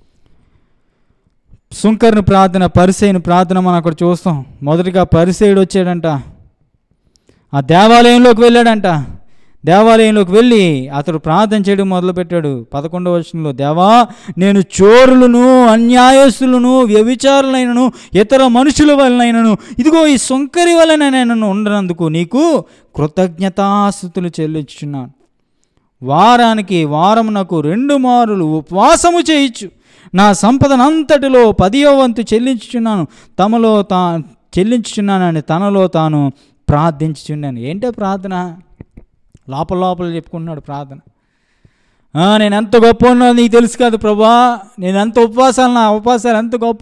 సుంకర్ను ప్రార్థన పరిసేయుని ప్రార్థన మనం అక్కడ చూస్తాం మొదటిగా పరిసేయుడు వచ్చాడంట ఆ దేవాలయంలోకి వెళ్ళాడంట దేవాలయంలోకి వెళ్ళి అతడు ప్రార్థన చేయడం మొదలుపెట్టాడు పదకొండవ వచనంలో దేవా నేను చోరులను అన్యాయస్తులను వ్యభిచారులైనను ఇతర మనుషుల వలనైనను ఇదిగో ఈ సొంకరి వలన నేను ఉండనందుకు నీకు కృతజ్ఞతాస్థుతులు చెల్లించుచున్నాను వారానికి వారమునకు రెండు మారులు ఉపవాసము చేయొచ్చు నా సంపదనంతటిలో పదియో వంతు చెల్లించుచున్నాను తమలో తా చెల్లించుచున్నానని తనలో తాను ప్రార్థించుచున్నాను ఏంటో ప్రార్థన లోపల లోపల చెప్పుకుంటున్నాడు ప్రార్థన "ఆ, నేను ఎంత గొప్ప ఉన్నా నీకు తెలుసు కాదు ప్రభా నేను ఎంత ఉపవాసాలు నా ఉపవాసాలు ఎంత గొప్ప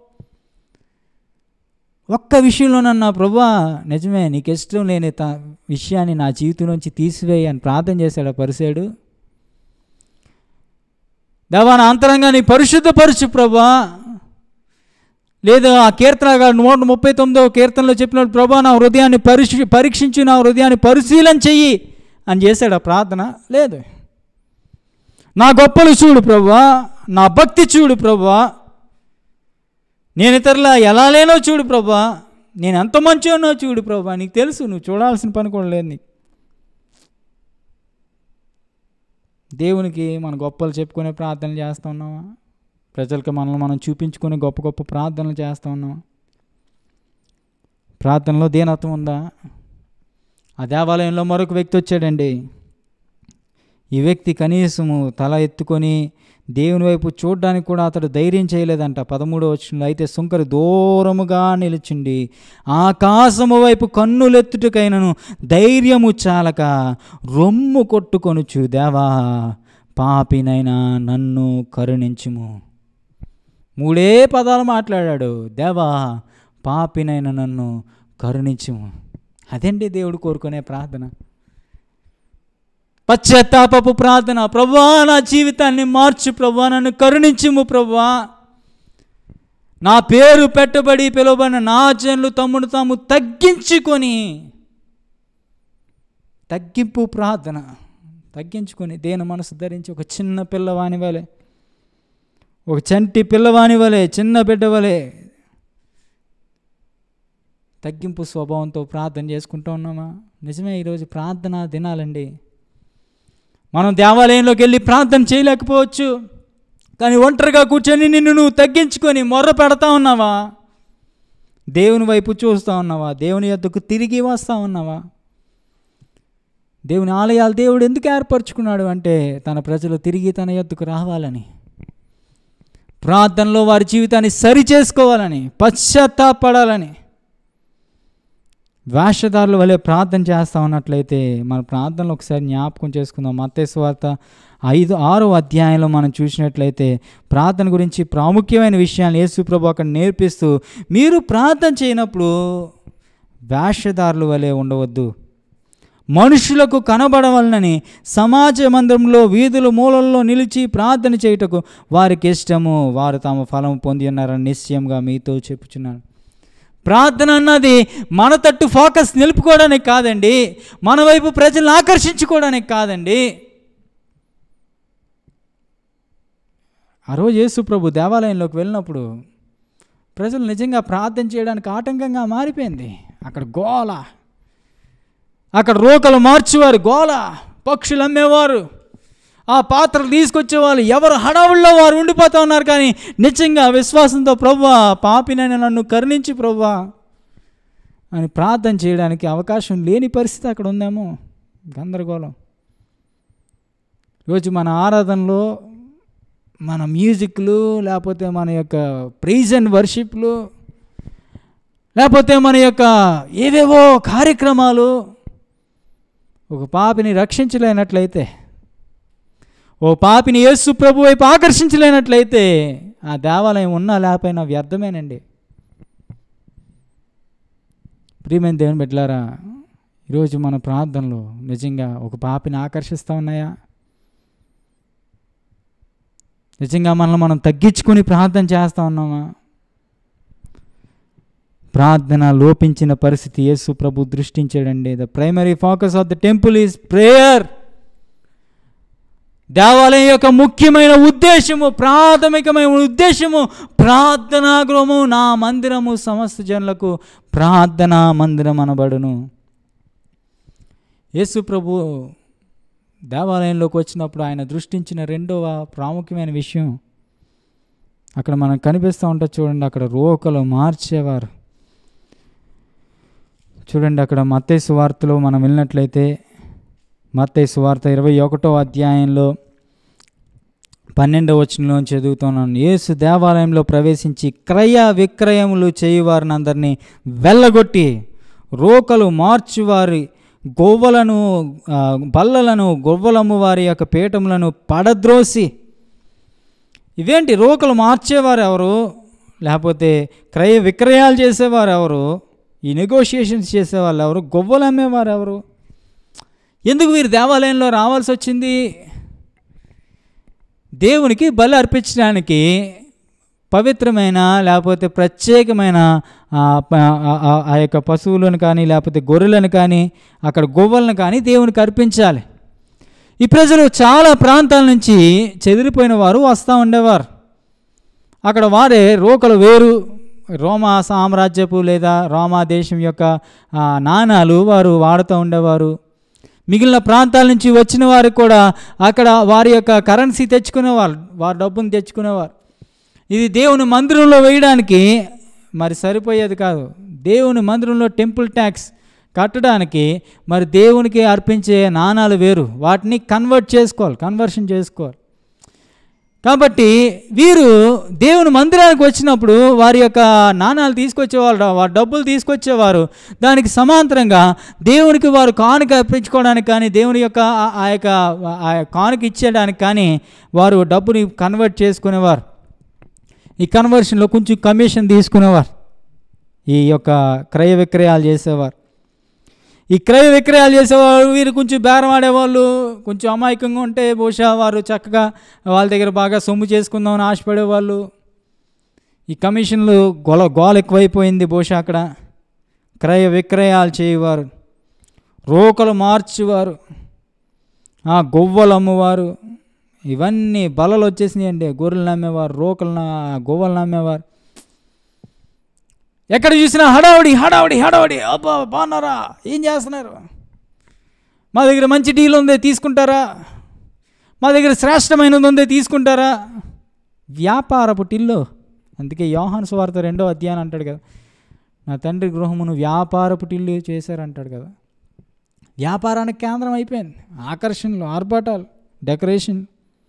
ఒక్క విషయంలోనన్నా ప్రభా నిజమే నీకు ఇష్టం లేని త విషయాన్ని నా జీవితం నుంచి తీసివేయి అని ప్రార్థన చేశాడు ఆ పరిసేడు దేవా నా అంతరంగాన్ని పరిశుద్ధపరచు ప్రభా లేదు ఆ కీర్తన నూట ముప్పై తొమ్మిదవ కీర్తనలో చెప్పినప్పుడు ప్రభా నా హృదయాన్ని పరీక్ష పరీక్షించి నా హృదయాన్ని పరిశీలన చెయ్యి అని చేశాడు ఆ ప్రార్థన లేదు నా గొప్పలు చూడు ప్రభా నా భక్తి చూడు ప్రభా నేను ఇతరుల ఎలా లేనో చూడు ప్రభా నేను ఎంత మంచిగానో చూడు ప్రభా నీకు తెలుసు నువ్వు చూడాల్సిన పని కూడా లేదు నీకు దేవునికి మన గొప్పలు చెప్పుకునే ప్రార్థనలు చేస్తూ ఉన్నామా ప్రజలకు మనల్ని మనం చూపించుకునే గొప్ప గొప్ప ప్రార్థనలు చేస్తూ ఉన్నామా ప్రార్థనలో దీనత్వం ఉందా ఆ దేవాలయంలో మరొక వ్యక్తి వచ్చాడండి ఈ వ్యక్తి కనీసము తల ఎత్తుకొని దేవుని వైపు చూడడానికి కూడా అతడు ధైర్యం చేయలేదంట పదమూడవ వచనంలో అయితే సుంకరి దూరముగా నిలిచిండి ఆకాశము వైపు కన్నులెత్తుటకైనను ధైర్యము చాలక రొమ్ము కొట్టుకొనుచు దేవా పాపినైనా నన్ను కరుణించుము మూడే పదాలు మాట్లాడాడు దేవా పాపినైన నన్ను కరుణించుము అదేంటి దేవుడు కోరుకునే ప్రార్థన పశ్చాత్తాపపు ప్రార్థన ప్రభా నా జీవితాన్ని మార్చు ప్రభా నన్ను కరుణించుము ప్రభా నా పేరు పెట్టబడి పిలువబడిన నా జనులు తమ్ముడు తాము తగ్గించుకొని తగ్గింపు ప్రార్థన తగ్గించుకొని దేని మనసు ధరించి ఒక చిన్న పిల్లవాని వలె ఒక చంటి పిల్లవాని వలె చిన్న బిడ్డ వలె తగ్గింపు స్వభావంతో ప్రార్థన చేసుకుంటూ ఉన్నామా నిజమే ఈరోజు ప్రార్థన దినాలండి మనం దేవాలయంలోకి వెళ్ళి ప్రార్థన చేయలేకపోవచ్చు కానీ ఒంటరిగా కూర్చొని నిన్ను నువ్వు తగ్గించుకొని మొర్ర పెడతా ఉన్నావా దేవుని వైపు చూస్తూ ఉన్నావా దేవుని యొద్దకు తిరిగి వస్తూ ఉన్నావా దేవుని ఆలయాలు దేవుడు ఎందుకు ఏర్పరచుకున్నాడు అంటే తన ప్రజలు తిరిగి తన యొద్దకు రావాలని ప్రార్థనలో వారి జీవితాన్ని సరి చేసుకోవాలని పశ్చాత్తాపడాలని వేషధారుల వలె ప్రార్థన చేస్తా ఉన్నట్లయితే మన ప్రార్థనలు ఒకసారి జ్ఞాపకం చేసుకుందాం మత్తేసు వార్త ఐదు ఆరో అధ్యాయంలో మనం చూసినట్లయితే ప్రార్థన గురించి ప్రాముఖ్యమైన విషయాలు యేసుప్రభు అక్కడ నేర్పిస్తూ మీరు ప్రార్థన చేయనప్పుడు వేషధారుల వలె ఉండవద్దు మనుషులకు కనబడవలనని సమాజ మందిరంలో వీధుల మూలల్లో నిలిచి ప్రార్థన చేయుటకు వారికి ఇష్టము వారు తమ ఫలం పొంది ఉన్నారని నిశ్చయంగా మీతో చెప్పుచున్నాను ప్రార్థన అన్నది మన తట్టు ఫోకస్ నిలుపుకోవడానికి కాదండి మన వైపు ప్రజలను ఆకర్షించుకోవడానికి కాదండి ఆ రోజు యేసు ప్రభు దేవాలయంలోకి వెళ్ళినప్పుడు ప్రజలు నిజంగా ప్రార్థన చేయడానికి ఆటంకంగా మారిపోయింది అక్కడ గోల అక్కడ రోకలు మార్చేవారు గోల పక్షులు అమ్మేవారు ఆ పాత్రలు తీసుకొచ్చేవాళ్ళు ఎవరు హడావుల్లో వారు ఉండిపోతూ ఉన్నారు కానీ నిజంగా విశ్వాసంతో ప్రభా పాపినైనా నన్ను కరుణించి ప్రభా అని ప్రార్థన చేయడానికి అవకాశం లేని పరిస్థితి అక్కడ ఉందేమో గందరగోళం రోజు మన ఆరాధనలో మన మ్యూజిక్లు లేకపోతే మన యొక్క ప్రైజ్ అండ్ వర్షిప్లు లేకపోతే మన యొక్క ఏవేవో కార్యక్రమాలు ఒక పాపిని రక్షించలేనట్లయితే ఓ పాపిని యేసు ప్రభు వైపు ఆకర్షించలేనట్లయితే ఆ దేవాలయం ఉన్నా లేకపోయినా వ్యర్థమేనండి ప్రియమైన దేవుని బిడ్డలారా ఈరోజు మన ప్రార్థనలు నిజంగా ఒక పాపిని ఆకర్షిస్తూ ఉన్నాయా నిజంగా మనల్ని మనం తగ్గించుకొని ప్రార్థన చేస్తూ ఉన్నామా ప్రార్థన లోపించిన పరిస్థితి యేసు ప్రభు దృష్టించాడండి the primary focus of the temple is prayer దేవాలయం యొక్క ముఖ్యమైన ఉద్దేశము ప్రాథమికమైన ఉద్దేశము ప్రార్థనా గృహము నా మందిరము సమస్త జనులకు ప్రార్థనా మందిరం అనబడును యేసు ప్రభు దేవాలయంలోకి వచ్చినప్పుడు ఆయన దృష్టించిన రెండవ ప్రాముఖ్యమైన విషయం అక్కడ మనకు కనిపిస్తూ ఉంటుంది చూడండి అక్కడ రోకలు మార్చేవారు చూడండి అక్కడ మత్తయి సువార్తలో మనం వెళ్ళినట్లయితే మత్తయి సువార్త ఇరవై ఒకటో అధ్యాయంలో పన్నెండవ వచనంలో చదువుతున్నాను యేసు దేవాలయంలో ప్రవేశించి క్రయ విక్రయములు చేయువారిని అందరినీ వెళ్ళగొట్టి రోకలు మార్చువారి గొవ్వలను ఆ, బల్లలను గొవ్వలమ్ము వారి యొక్క పీఠములను పడద్రోసి ఇవేంటి రోకలు మార్చేవారు ఎవరు లేకపోతే క్రయ విక్రయాలు చేసేవారు ఎవరు ఈ నెగోషియేషన్స్ చేసేవాళ్ళు ఎవరు గొవ్వలు అమ్మేవారు ఎవరు ఎందుకు వీరు దేవాలయంలో రావాల్సి వచ్చింది దేవునికి బలి అర్పించడానికి పవిత్రమైన లేకపోతే ప్రత్యేకమైన ఆ, ప- ఆ- ఆ- ఆ యొక్క పశువులను కానీ లేకపోతే గొర్రెలను కానీ అక్కడ గొవ్వలను కానీ దేవునికి అర్పించాలి ఈ ప్రజలు చాలా ప్రాంతాల నుంచి చెదిరిపోయిన వారు వస్తూ ఉండేవారు అక్కడ వారే రోకలు వేరు రోమా సామ్రాజ్యపు లేదా రోమా దేశం యొక్క ఆ, నాణాలు వారు వాడుతూ ఉండేవారు మిగిలిన ప్రాంతాల నుంచి వచ్చిన వారు కూడా అక్కడ వారి యొక్క కరెన్సీ తెచ్చుకునేవారు వారి డబ్బును తెచ్చుకునేవారు ఇది దేవుని మందిరంలో వేయడానికి మరి సరిపోయేది కాదు దేవుని మందిరంలో టెంపుల్ ట్యాక్స్ కట్టడానికి మరి దేవునికి అర్పించే నాణాలు వేరు వాటిని కన్వర్ట్ చేసుకోవాలి కన్వర్షన్ చేసుకోవాలి కాబట్టి వీరు దేవుని మందిరానికి వచ్చినప్పుడు వారి యొక్క నాణాలు తీసుకొచ్చేవారు వారి డబ్బులు తీసుకొచ్చేవారు దానికి సమాంతరంగా దేవునికి వారు కానుక అర్పించుకోవడానికి కానీ దేవుని యొక్క ఆ- ఆ యొక్క ఆ కానుక ఇచ్చేయడానికి కానీ వారు డబ్బుని కన్వర్ట్ చేసుకునేవారు ఈ కన్వర్షన్లో కొంచెం కమిషన్ తీసుకునేవారు ఈ యొక్క క్రయ విక్రయాలు చేసేవారు ఈ క్రయ విక్రయాలు చేసేవారు వీరు కొంచెం బేరం ఆడేవాళ్ళు కొంచెం అమాయకంగా ఉంటే బహుశా వారు చక్కగా వాళ్ళ దగ్గర బాగా సొమ్ము చేసుకుందామని ఆశపడేవాళ్ళు ఈ కమిషన్లు గొల గోల ఎక్కువైపోయింది బహుశా అక్కడ క్రయ విక్రయాలు చేయవారు రోకలు మార్చేవారు ఆ గొవ్వలు అమ్మవారు ఇవన్నీ బలలు వచ్చేసినాయండి గొర్రెలు నమ్మేవారు రోకలు నా- గొవ్వలు నమ్మేవారు ఎక్కడ చూసినా హడావుడి హడావుడి హడావుడి అబ్బా బాగున్నారా ఏం చేస్తున్నారు మా దగ్గర మంచి డీల్ ఉంది తీసుకుంటారా మా దగ్గర శ్రేష్టమైనది ఉంది తీసుకుంటారా వ్యాపారపు టిల్లు అందుకే యోహాను సువార్త రెండో అధ్యాయం అంటాడు కదా నా తండ్రి గృహమును వ్యాపారపు టిల్లు చేశారంటాడు కదా వ్యాపారానికి కేంద్రం అయిపోయింది ఆకర్షణలు ఆర్భాటాలు డెకరేషన్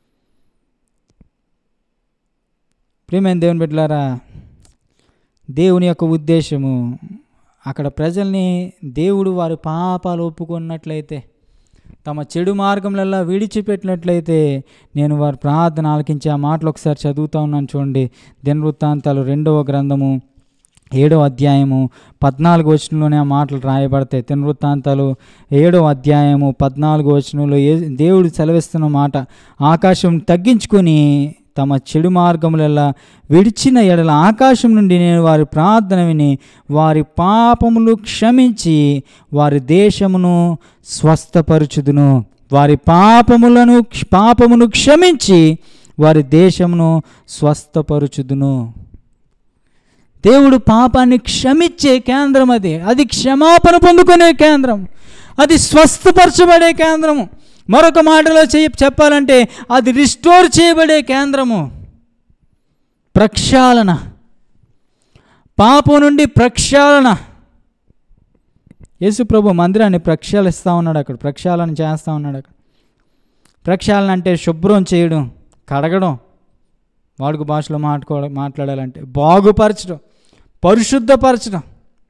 ప్రియమైన దేవుని బిడ్డలారా దేవుని యొక్క ఉద్దేశము అక్కడ ప్రజల్ని దేవుడు వారి పాపాలు ఒప్పుకున్నట్లయితే తమ చెడు మార్గంలో విడిచిపెట్టినట్లయితే నేను వారి ప్రార్థన ఆలకించి ఆ మాటలు ఒకసారి చదువుతా ఉన్నాను చూడండి దినవృత్తాంతాలు రెండవ గ్రంథము ఏడవ అధ్యాయము పద్నాలుగు వచనంలోనే ఆ మాటలు రాయబడతాయి దినవృత్తాంతాలు ఏడవ అధ్యాయము పద్నాలుగు వచనంలో ఏ దేవుడు సెలవిస్తున్న మాట ఆకాశం తగ్గించుకొని తమ చెడు మార్గములల్లా విడిచిన ఎడల ఆకాశం నుండి నేను వారి ప్రార్థన విని వారి పాపములు క్షమించి వారి దేశమును స్వస్థపరచుదును వారి పాపములను పాపమును క్షమించి వారి దేశమును స్వస్థపరుచుదును దేవుడు పాపాన్ని క్షమించే కేంద్రం అది అది క్షమాపణ పొందుకునే కేంద్రం అది స్వస్థపరచబడే కేంద్రము మరొక మాటలో చెయ్యి చెప్పాలంటే అది రిస్టోర్ చేయబడే కేంద్రము ప్రక్షాళన పాపం నుండి ప్రక్షాళన యేసు ప్రభు మందిరాన్ని ప్రక్షాళిస్తూ ఉన్నాడు అక్కడ ప్రక్షాళన చేస్తూ ఉన్నాడు అక్కడ ప్రక్షాళన అంటే శుభ్రం చేయడం కడగడం వాడుక భాషలో మాట్లాడ మాట్లాడాలంటే బాగుపరచడం పరిశుద్ధపరచడం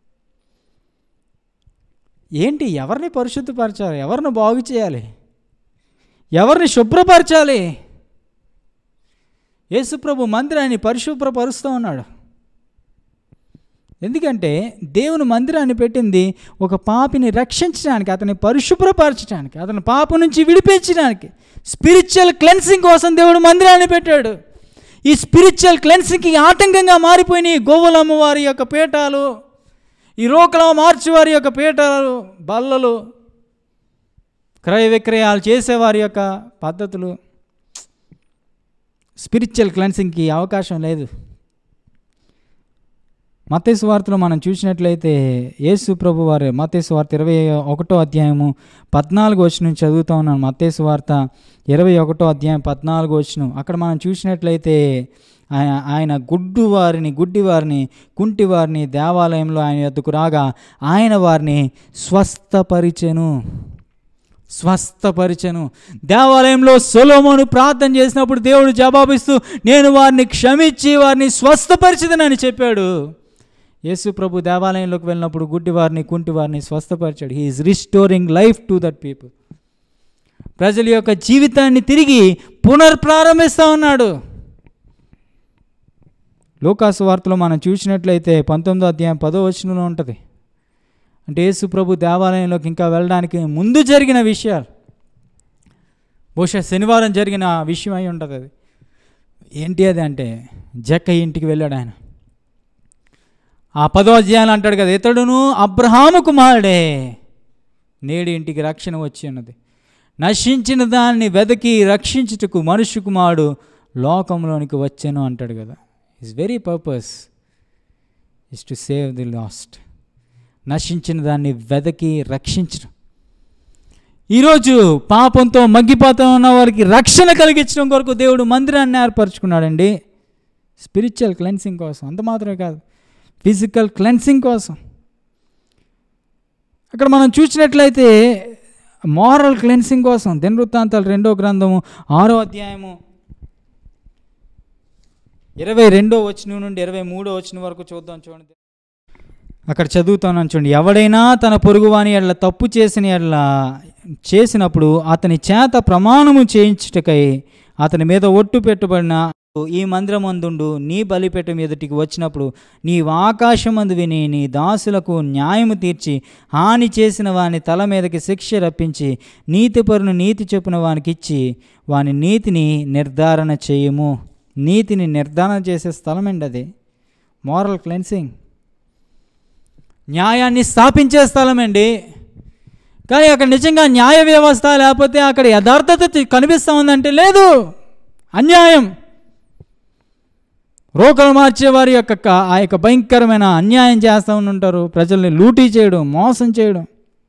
ఏంటి ఎవరిని పరిశుద్ధపరచాలి ఎవరిని బాగు చేయాలి ఎవరిని శుభ్రపరచాలి యేసుప్రభు మందిరాన్ని పరిశుభ్రపరుస్తూ ఉన్నాడు ఎందుకంటే దేవుని మందిరాన్ని పెట్టింది ఒక పాపిని రక్షించడానికి అతని పరిశుభ్రపరచడానికి అతని పాపం నుంచి విడిపించడానికి స్పిరిచువల్ క్లెన్సింగ్ కోసం దేవుడు మందిరాన్ని పెట్టాడు ఈ స్పిరిచువల్ క్లెన్సింగ్కి ఆటంకంగా మారిపోయిన ఈ గోవులమ్మ వారి యొక్క పీఠాలు ఈ రోకల మార్చి వారి యొక్క పీఠాలు బల్లలు క్రయ విక్రయాలు చేసేవారి యొక్క పద్ధతులు స్పిరిచువల్ క్లెన్సింగ్కి అవకాశం లేదు మతేసు వార్తలో మనం చూసినట్లయితే యేసు ప్రభు వారి మతేసు వార్త ఇరవై ఒకటో అధ్యాయము పద్నాలుగు వచ్చిన చదువుతా ఉన్నాను మతేసు వార్త ఇరవై ఒకటో అధ్యాయం పద్నాలుగు వచ్చిన అక్కడ మనం చూసినట్లయితే ఆయన ఆయన గుడ్డు వారిని గుడ్డి వారిని కుంటి వారిని దేవాలయంలో ఆయన ఎద్దుకు రాగా ఆయన వారిని స్వస్థపరిచెను స్వస్థపరిచను దేవాలయంలో సొలోమోను ప్రార్థన చేసినప్పుడు దేవుడు జవాబిస్తూ నేను వారిని క్షమించి వారిని స్వస్థపరిచదనని చెప్పాడు యేసు ప్రభు దేవాలయంలోకి వెళ్ళినప్పుడు గుడ్డి వారిని కుంటి వారిని స్వస్థపరిచాడు he's restoring life to that people ప్రజల యొక్క జీవితాన్ని తిరిగి పునర్ప్రారంభిస్తూ ఉన్నాడు లోకాసు వార్తలో మనం చూసినట్లయితే పంతొమ్మిదో అధ్యాయం పదో వచనంలో ఉంటుంది అంటే యేసు ప్రభు దేవాలయంలోకి ఇంకా వెళ్ళడానికి ముందు జరిగిన విషయాలు బహుశా శనివారం జరిగిన విషయం అయి ఉంటుంది అది ఏంటి అది అంటే జక్క ఇంటికి వెళ్ళాడు ఆయన ఆ పదో అధ్యాయం అంటాడు కదా ఇతడును అబ్రహాము కుమారుడే నేడు ఇంటికి రక్షణ వచ్చి ఉన్నది నశించిన దాన్ని వెదకి రక్షించుటకు మనుష్య కుమారుడు లోకంలోనికి వచ్చాను అంటాడు కదా is very purpose is to save the lost నశించిన దాన్ని వెదకి రక్షించడం ఈరోజు పాపంతో మగ్గిపోతూ ఉన్న వారికి రక్షణ కలిగించడం కొరకు దేవుడు మందిరాన్ని ఏర్పరచుకున్నాడండి స్పిరిచువల్ క్లెన్సింగ్ కోసం అంత మాత్రమే కాదు ఫిజికల్ క్లెన్సింగ్ కోసం అక్కడ మనం చూసినట్లయితే మారల్ క్లెన్సింగ్ కోసం దినవృత్తాంతాలు రెండో గ్రంథము ఆరో అధ్యాయము ఇరవై రెండో వచనం నుండి ఇరవై మూడో వచనం వరకు చూద్దాం చూడండి అక్కడ చదువుతున్నాను చూడండి ఎవడైనా తన పొరుగువాని ఎడ్ల తప్పు చేసిన ఎడ్ల చేసినప్పుడు అతని చేత ప్రమాణము చేయించుటకై అతని మీద ఒట్టు పెట్టుబడిన ఈ మందిరమందుండు నీ బలిపెట్ట మీదటికి వచ్చినప్పుడు నీవు ఆకాశమందు విని నీ దాసులకు న్యాయము తీర్చి హాని చేసిన వాని తల మీదకి శిక్ష రప్పించి నీతిపరును నీతి చొప్పున వానికి ఇచ్చి వాని నీతిని నిర్ధారణ చేయము నీతిని నిర్ధారణ చేసే స్థలం అండి అది మారల్ క్లెన్సింగ్ న్యాయాన్ని స్థాపించే స్థలం అండి కానీ అక్కడ నిజంగా న్యాయ వ్యవస్థ లేకపోతే అక్కడ యథార్థత తి- కనిపిస్తూ ఉందంటే లేదు అన్యాయం రోకలు మార్చే వారి యొక్క క- ఆ యొక్క భయంకరమైన అన్యాయం చేస్తూ ఉంటారు ప్రజల్ని లూటీ చేయడం మోసం చేయడం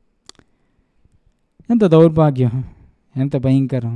ఎంత దౌర్భాగ్యం ఎంత భయంకరం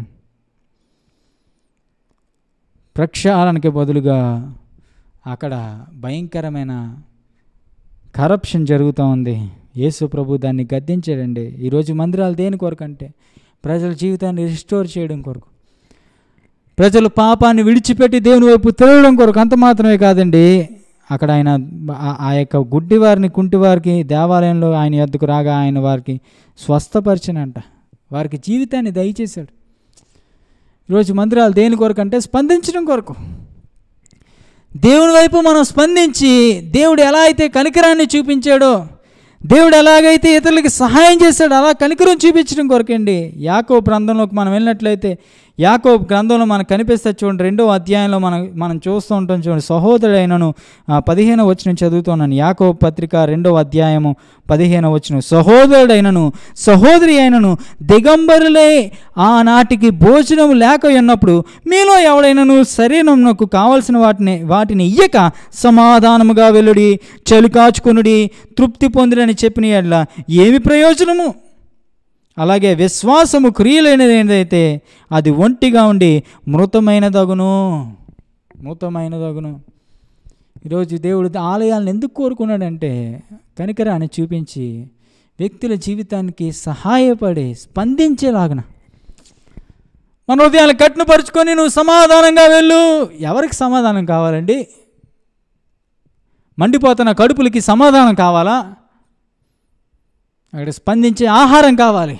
ప్రక్షాళనకి బదులుగా అక్కడ భయంకరమైన కరప్షన్ జరుగుతూ ఉంది యేసు ప్రభు దాన్ని గద్దించాడండి ఈరోజు మందిరాలు దేని కొరకు అంటే ప్రజల జీవితాన్ని రిస్టోర్ చేయడం కొరకు ప్రజలు పాపాన్ని విడిచిపెట్టి దేవుని వైపు తిరగడం కొరకు అంత మాత్రమే కాదండి అక్కడ ఆయన ఆ- ఆ యొక్క గుడ్డి వారిని కుంటి వారికి దేవాలయంలో ఆయన ఎద్దుకు రాగా ఆయన వారికి స్వస్థపరిచినంట వారికి జీవితాన్ని దయచేశాడు ఈరోజు మందిరాలు దేని కొరకు అంటే స్పందించడం కొరకు దేవుని వైపు మనం స్పందించి దేవుడు ఎలా అయితే కనికరాన్ని చూపించాడో దేవుడు ఎలాగైతే ఇతరులకి సహాయం చేశాడో అలా కనికరం చూపించడం కొరకండి యాకో ప్రాంతంలోకి మనం వెళ్ళినట్లయితే యాకోబ్ గ్రంథంలో మనకు కనిపిస్తే చూడండి రెండో అధ్యాయంలో మనం మనం చూస్తూ ఉంటాం చూడండి సహోదరుడైనను ఆ, పదిహేను వచ్చిన చదువుతున్నాను యాకోబ్ పత్రిక రెండో అధ్యాయము పదిహేను వచ్చిన సహోదరుడైనను సహోదరి అయినను దిగంబరులే ఆనాటికి భోజనం లేక ఉన్నప్పుడు మీలో ఎవడైనను శరీరమునకు కావలసిన వాటిని వాటిని ఇయ్యక సమాధానముగా వెలుడి చలి కాచుకొనుడి తృప్తి పొందిరని చెప్పిన ఎడ్ల ఏమి ప్రయోజనము అలాగే విశ్వాసము క్రియలైనది ఏదైతే అది ఒంటిగా ఉండి మృతమైనదగును మృతమైనదగును ఈరోజు దేవుడు ఆలయాలను ఎందుకు కోరుకున్నాడంటే కనికరాన్ని చూపించి వ్యక్తుల జీవితానికి సహాయపడి స్పందించేలాగన మన హృదయాలు కట్టుపరుచుకొని నువ్వు సమాధానంగా వెళ్ళు ఎవరికి సమాధానం కావాలండి మండిపోతున్న కడుపులకి సమాధానం కావాలా అక్కడ స్పందించే ఆహారం కావాలి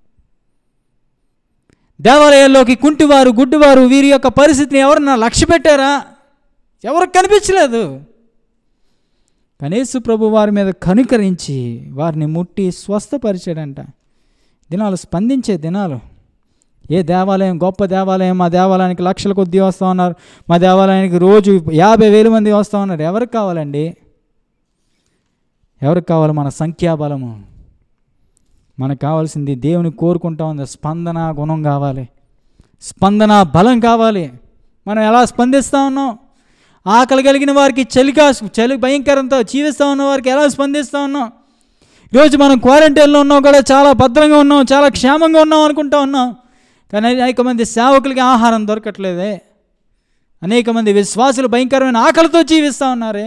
దేవాలయాల్లోకి కుంటివారు గుడ్డివారు వీరి యొక్క పరిస్థితిని ఎవరన్నా లక్ష్య పెట్టారా ఎవరికి కనిపించలేదు కనీసు ప్రభు వారి మీద కనుకరించి వారిని ముట్టి స్వస్థపరిచాడంట దినాలు స్పందించే దినాలు ఏ దేవాలయం గొప్ప దేవాలయం మా దేవాలయానికి లక్షల కొద్దీ వస్తూ ఉన్నారు మా దేవాలయానికి రోజు యాభై వేల మంది వస్తూ ఉన్నారు ఎవరికి కావాలండి ఎవరికి కావాలి మన సంఖ్యాబలము మనకు కావాల్సింది దేవుని కోరుకుంటా ఉంది స్పందన గుణం కావాలి స్పందన బలం కావాలి మనం ఎలా స్పందిస్తూ ఉన్నాం ఆకలి కలిగిన వారికి చలికా చలి భయంకరంతో జీవిస్తూ ఉన్న వారికి ఎలా స్పందిస్తూ ఉన్నాం ఈరోజు మనం క్వారంటైన్లో ఉన్నాం కూడా చాలా భద్రంగా ఉన్నాం చాలా క్షేమంగా ఉన్నాం అనుకుంటా ఉన్నాం కానీ అనేక మంది సేవకులకి ఆహారం దొరకట్లేదే అనేక మంది విశ్వాసులు భయంకరమైన ఆకలితో జీవిస్తూ ఉన్నారే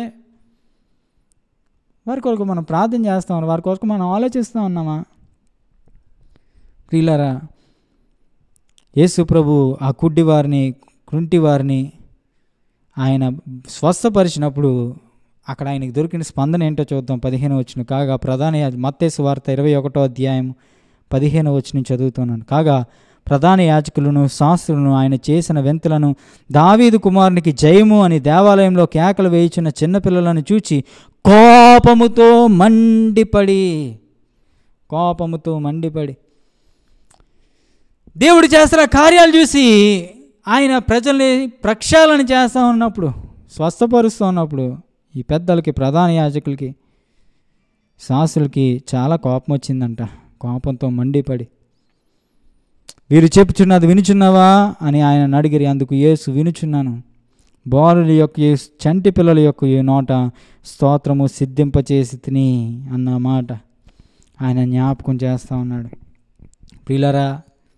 వారి కొరకు మనం ప్రార్థన చేస్తా ఉన్నాం వారి కొరకు మనం ఆలోచిస్తూ ఉన్నామా ప్రియులారా యేసు ప్రభు ఆ కుడ్డి వారిని కుంటి వారిని ఆయన స్వస్థపరిచినప్పుడు అక్కడ ఆయనకి దొరికిన స్పందన ఏంటో చూద్దాం పదిహేను వచ్చిన కాగా ప్రధాన యాజ- మత్తేసు వార్త ఇరవై ఒకటో అధ్యాయం పదిహేను వచ్చిన చదువుతున్నాను కాగా ప్రధాన యాజకులను శాస్త్రులను ఆయన చేసిన వింతలను దావీదు కుమారునికి జయము అని దేవాలయంలో కేకలు వేయుచున్న చిన్నపిల్లలను చూచి కోపముతో మండిపడి కోపముతో మండిపడి దేవుడు చేస్తున్న కార్యాలు చూసి ఆయన ప్రజల్ని ప్రక్షాళన చేస్తూ ఉన్నప్పుడు స్వస్థపరుస్తూ ఉన్నప్పుడు ఈ పెద్దలకి ప్రధాన యాజకులకి శాస్త్రులకి చాలా కోపం వచ్చిందంట కోపంతో మండిపడి వీరు చెప్పుచున్నది వినుచున్నావా అని ఆయన అడిగిరి అందుకు యేసు వినుచున్నాను బాలుల యొక్క ఈ చంటి పిల్లల యొక్క ఈ నోట స్తోత్రము సిద్ధింపచేసి తిని అన్న మాట ఆయన జ్ఞాపకం చేస్తూ ఉన్నాడు ప్రియులరా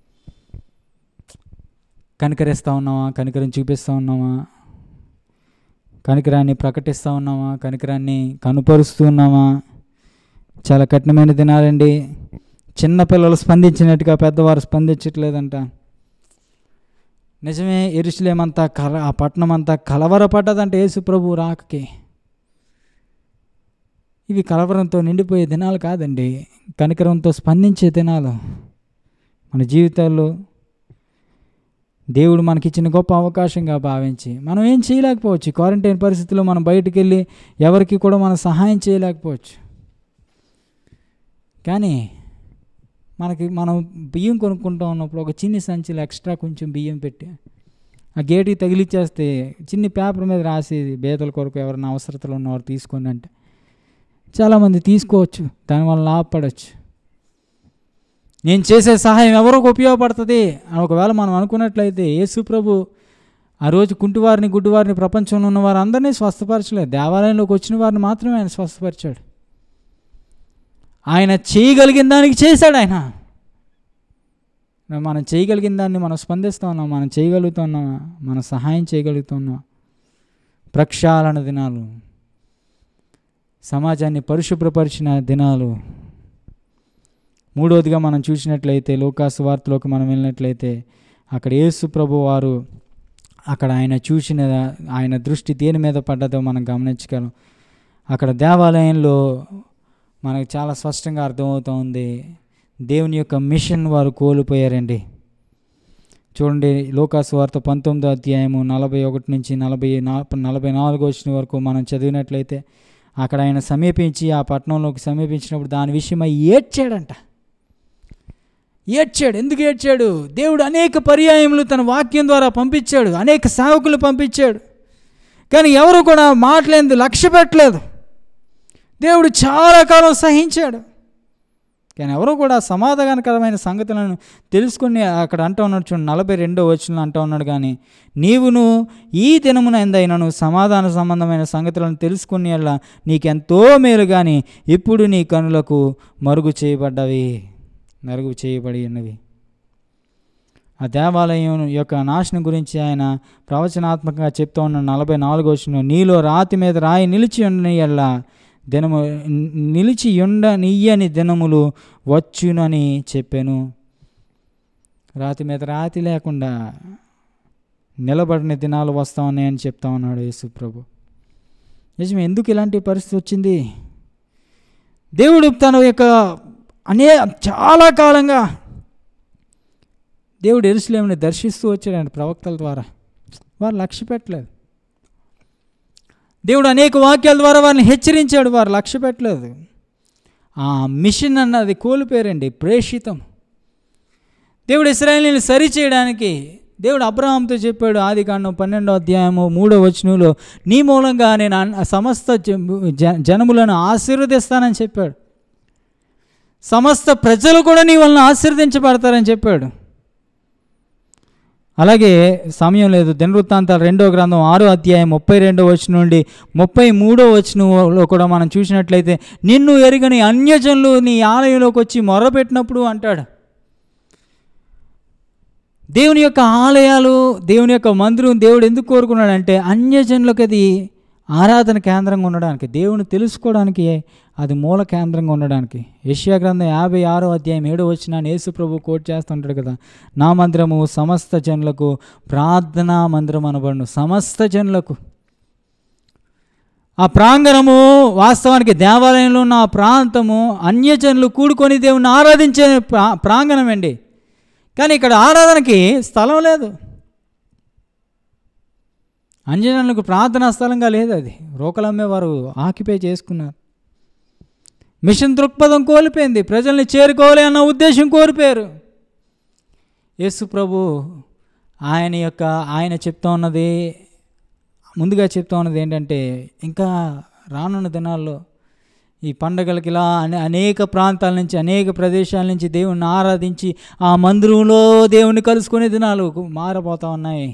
కనికరిస్తూ ఉన్నావా కనికరం చూపిస్తూ ఉన్నావా కనికరాన్ని ప్రకటిస్తూ ఉన్నావా కనికరాన్ని కనుపరుస్తూ ఉన్నావా చాలా కఠినమైన దినాలండి చిన్నపిల్లలు స్పందించినట్టుగా పెద్దవారు స్పందించట్లేదంట నిజమే ఎరుసలేమంతా కల ఆ పట్టణం అంతా కలవరపడ్డదంట యేసు ప్రభు రాకకి ఇవి కలవరంతో నిండిపోయే దినాలు కాదండి కనికరంతో స్పందించే దినాలు మన జీవితాల్లో దేవుడు మనకిచ్చిన గొప్ప అవకాశంగా భావించి మనం ఏం చేయలేకపోవచ్చు క్వారంటైన్ పరిస్థితుల్లో మనం బయటికి వెళ్ళి ఎవరికి కూడా మనం సహాయం చేయలేకపోవచ్చు కానీ మనకి మనం బియ్యం కొనుక్కుంటూ ఉన్నప్పుడు ఒక చిన్ని సంచిలో ఎక్స్ట్రా కొంచెం బియ్యం పెట్టి ఆ గేటుకి తగిలిచ్చేస్తే చిన్ని పేపర్ మీద రాసి బేదల కొరకు ఎవరైనా అవసరతలు ఉన్నవారు తీసుకోండి అంటే చాలామంది తీసుకోవచ్చు దానివల్ల లాభపడవచ్చు నేను చేసే సహాయం ఎవరికి ఉపయోగపడుతుంది అని ఒకవేళ మనం అనుకున్నట్లయితే యేసు ప్రభు ఆ రోజు కుంటివారిని గుడ్డివారిని ప్రపంచంలో ఉన్న వారు అందరినీ స్వస్థపరచలేదు దేవాలయంలోకి వచ్చిన వారిని మాత్రమే ఆయన స్వస్థపరిచాడు ఆయన చేయగలిగిన దానికి చేశాడు ఆయన మనం చేయగలిగిన దాన్ని మనం స్పందిస్తూ ఉన్నాం మనం చేయగలుగుతున్నామా మనం సహాయం చేయగలుగుతున్నాం ప్రక్షాళన దినాలు సమాజాన్ని పరిశుభ్రపరిచిన దినాలు మూడవదిగా మనం చూసినట్లయితే లోకాసు వార్తలోకి మనం వెళ్ళినట్లయితే అక్కడ యేసు ప్రభు వారు అక్కడ ఆయన చూసిన ఆయన దృష్టి దేని మీద పడ్డదో మనం గమనించగలం అక్కడ దేవాలయంలో మనకు చాలా స్పష్టంగా అర్థమవుతూ ఉంది దేవుని యొక్క మిషన్ వారు కోల్పోయారండి చూడండి లోకాసు వార్త పంతొమ్మిదో అధ్యాయము నలభై ఒకటి నుంచి నలభై నా నలభై నాలుగు వచ్చిన వరకు మనం చదివినట్లయితే అక్కడ ఆయన సమీపించి ఆ పట్టణంలోకి సమీపించినప్పుడు దాని విషయమై ఏడ్చాడంట ఏడ్చాడు ఎందుకు ఏడ్చాడు దేవుడు అనేక పర్యాయములు తన వాక్యం ద్వారా పంపించాడు అనేక సేవకులు పంపించాడు కానీ ఎవరు కూడా మాటలేందు లక్ష్య పెట్టలేదు దేవుడు చాలా కాలం సహించాడు కానీ ఎవరు కూడా సమాధానకరమైన సంగతులను తెలుసుకుని అక్కడ అంటూ ఉన్నాడు చూడండి నలభై రెండో వచనంలో అంటూ ఉన్నాడు కానీ నీవును ఈ దినమున ఎందైనను సమాధాన సంబంధమైన సంగతులను తెలుసుకుని అలా నీకెంతో మేలు కానీ ఇప్పుడు నీ కనులకు మరుగు చేయబడ్డవి మరుగు చేయబడి ఉన్నవి ఆ దేవాలయం యొక్క నాశనం గురించి ఆయన ప్రవచనాత్మకంగా చెప్తూ ఉన్న నలభై నాలుగో వచ్చిన నీలో రాతి మీద రాయి నిలిచి ఉండని ఎల్లా దినము నిలిచి ఉండనియ్యని దినములు వచ్చునని చెప్పాను రాతి మీద రాతి లేకుండా నిలబడిన దినాలు వస్తా ఉన్నాయని చెప్తా ఉన్నాడు యేసుప్రభు నిజం ఎందుకు ఇలాంటి పరిస్థితి వచ్చింది దేవుడు తన యొక్క అనే చాలా కాలంగా దేవుడు ఎరుసలేముని దర్శిస్తూ వచ్చాడండి ప్రవక్తల ద్వారా వారు లక్ష్య పెట్టలేదు దేవుడు అనేక వాక్యాల ద్వారా వారిని హెచ్చరించాడు వారు లక్ష్య పెట్టలేదు ఆ మిషన్ అన్నది కోల్పోయారండి ప్రేషితం దేవుడు ఇస్రాయలీని సరి చేయడానికి దేవుడు అబ్రహాంతో చెప్పాడు ఆది కాండం పన్నెండో అధ్యాయము మూడో వచనంలో నీ మూలంగా నేను అన్- సమస్త జ- జ- జనములను ఆశీర్వదిస్తానని చెప్పాడు సమస్త ప్రజలు కూడా నీ వలన ఆశీర్వదించబడతారని చెప్పాడు అలాగే సమయం లేదు దినవృత్తాంతాలు రెండో గ్రంథం ఆరో అధ్యాయం ముప్పై రెండో వచనం నుండి ముప్పై మూడో వచనంలో కూడా మనం చూసినట్లయితే నిన్ను ఎరుగని అన్యజనులు నీ ఆలయంలోకి వచ్చి మొర్రపెట్టినప్పుడు అంటాడు దేవుని యొక్క ఆలయాలు దేవుని యొక్క మందిరం దేవుడు ఎందుకు కోరుకున్నాడంటే అన్యజనులకు అది ఆరాధన కేంద్రంగా ఉండడానికి దేవుని తెలుసుకోవడానికి అది మూల కేంద్రంగా ఉండడానికి యెషయా గ్రంథం యాభై ఆరో అధ్యాయం ఏడో వచ్చిన యేసు ప్రభు కోట్ చేస్తుంటాడు కదా నా మందిరము సమస్త జనులకు ప్రార్థనా మందిరం అనబడును సమస్త జనులకు ఆ ప్రాంగణము వాస్తవానికి దేవాలయంలో ఉన్న ఆ ప్రాంతము అన్యజనులు కూడుకొని దేవుని ఆరాధించే ప్రా ప్రాంగణం అండి కానీ ఇక్కడ ఆరాధనకి స్థలం లేదు అంజనాలకు ప్రార్థనా స్థలంగా లేదు అది రోకలమ్మే వారు ఆక్యుపై చేసుకున్నారు మిషన్ దృక్పథం కోల్పోయింది ప్రజల్ని చేరుకోవాలి అన్న ఉద్దేశం కోల్పోయారు యేసు ప్రభు ఆయన యొక్క ఆయన చెప్తా ఉన్నది ముందుగా చెప్తా ఉన్నది ఏంటంటే ఇంకా రానున్న దినాల్లో ఈ పండగలకి ఇలా అనే అనేక ప్రాంతాల నుంచి అనేక ప్రదేశాల నుంచి దేవుణ్ణి ఆరాధించి ఆ మందిరంలో దేవుణ్ణి కలుసుకునే దినాలు మారబోతా ఉన్నాయి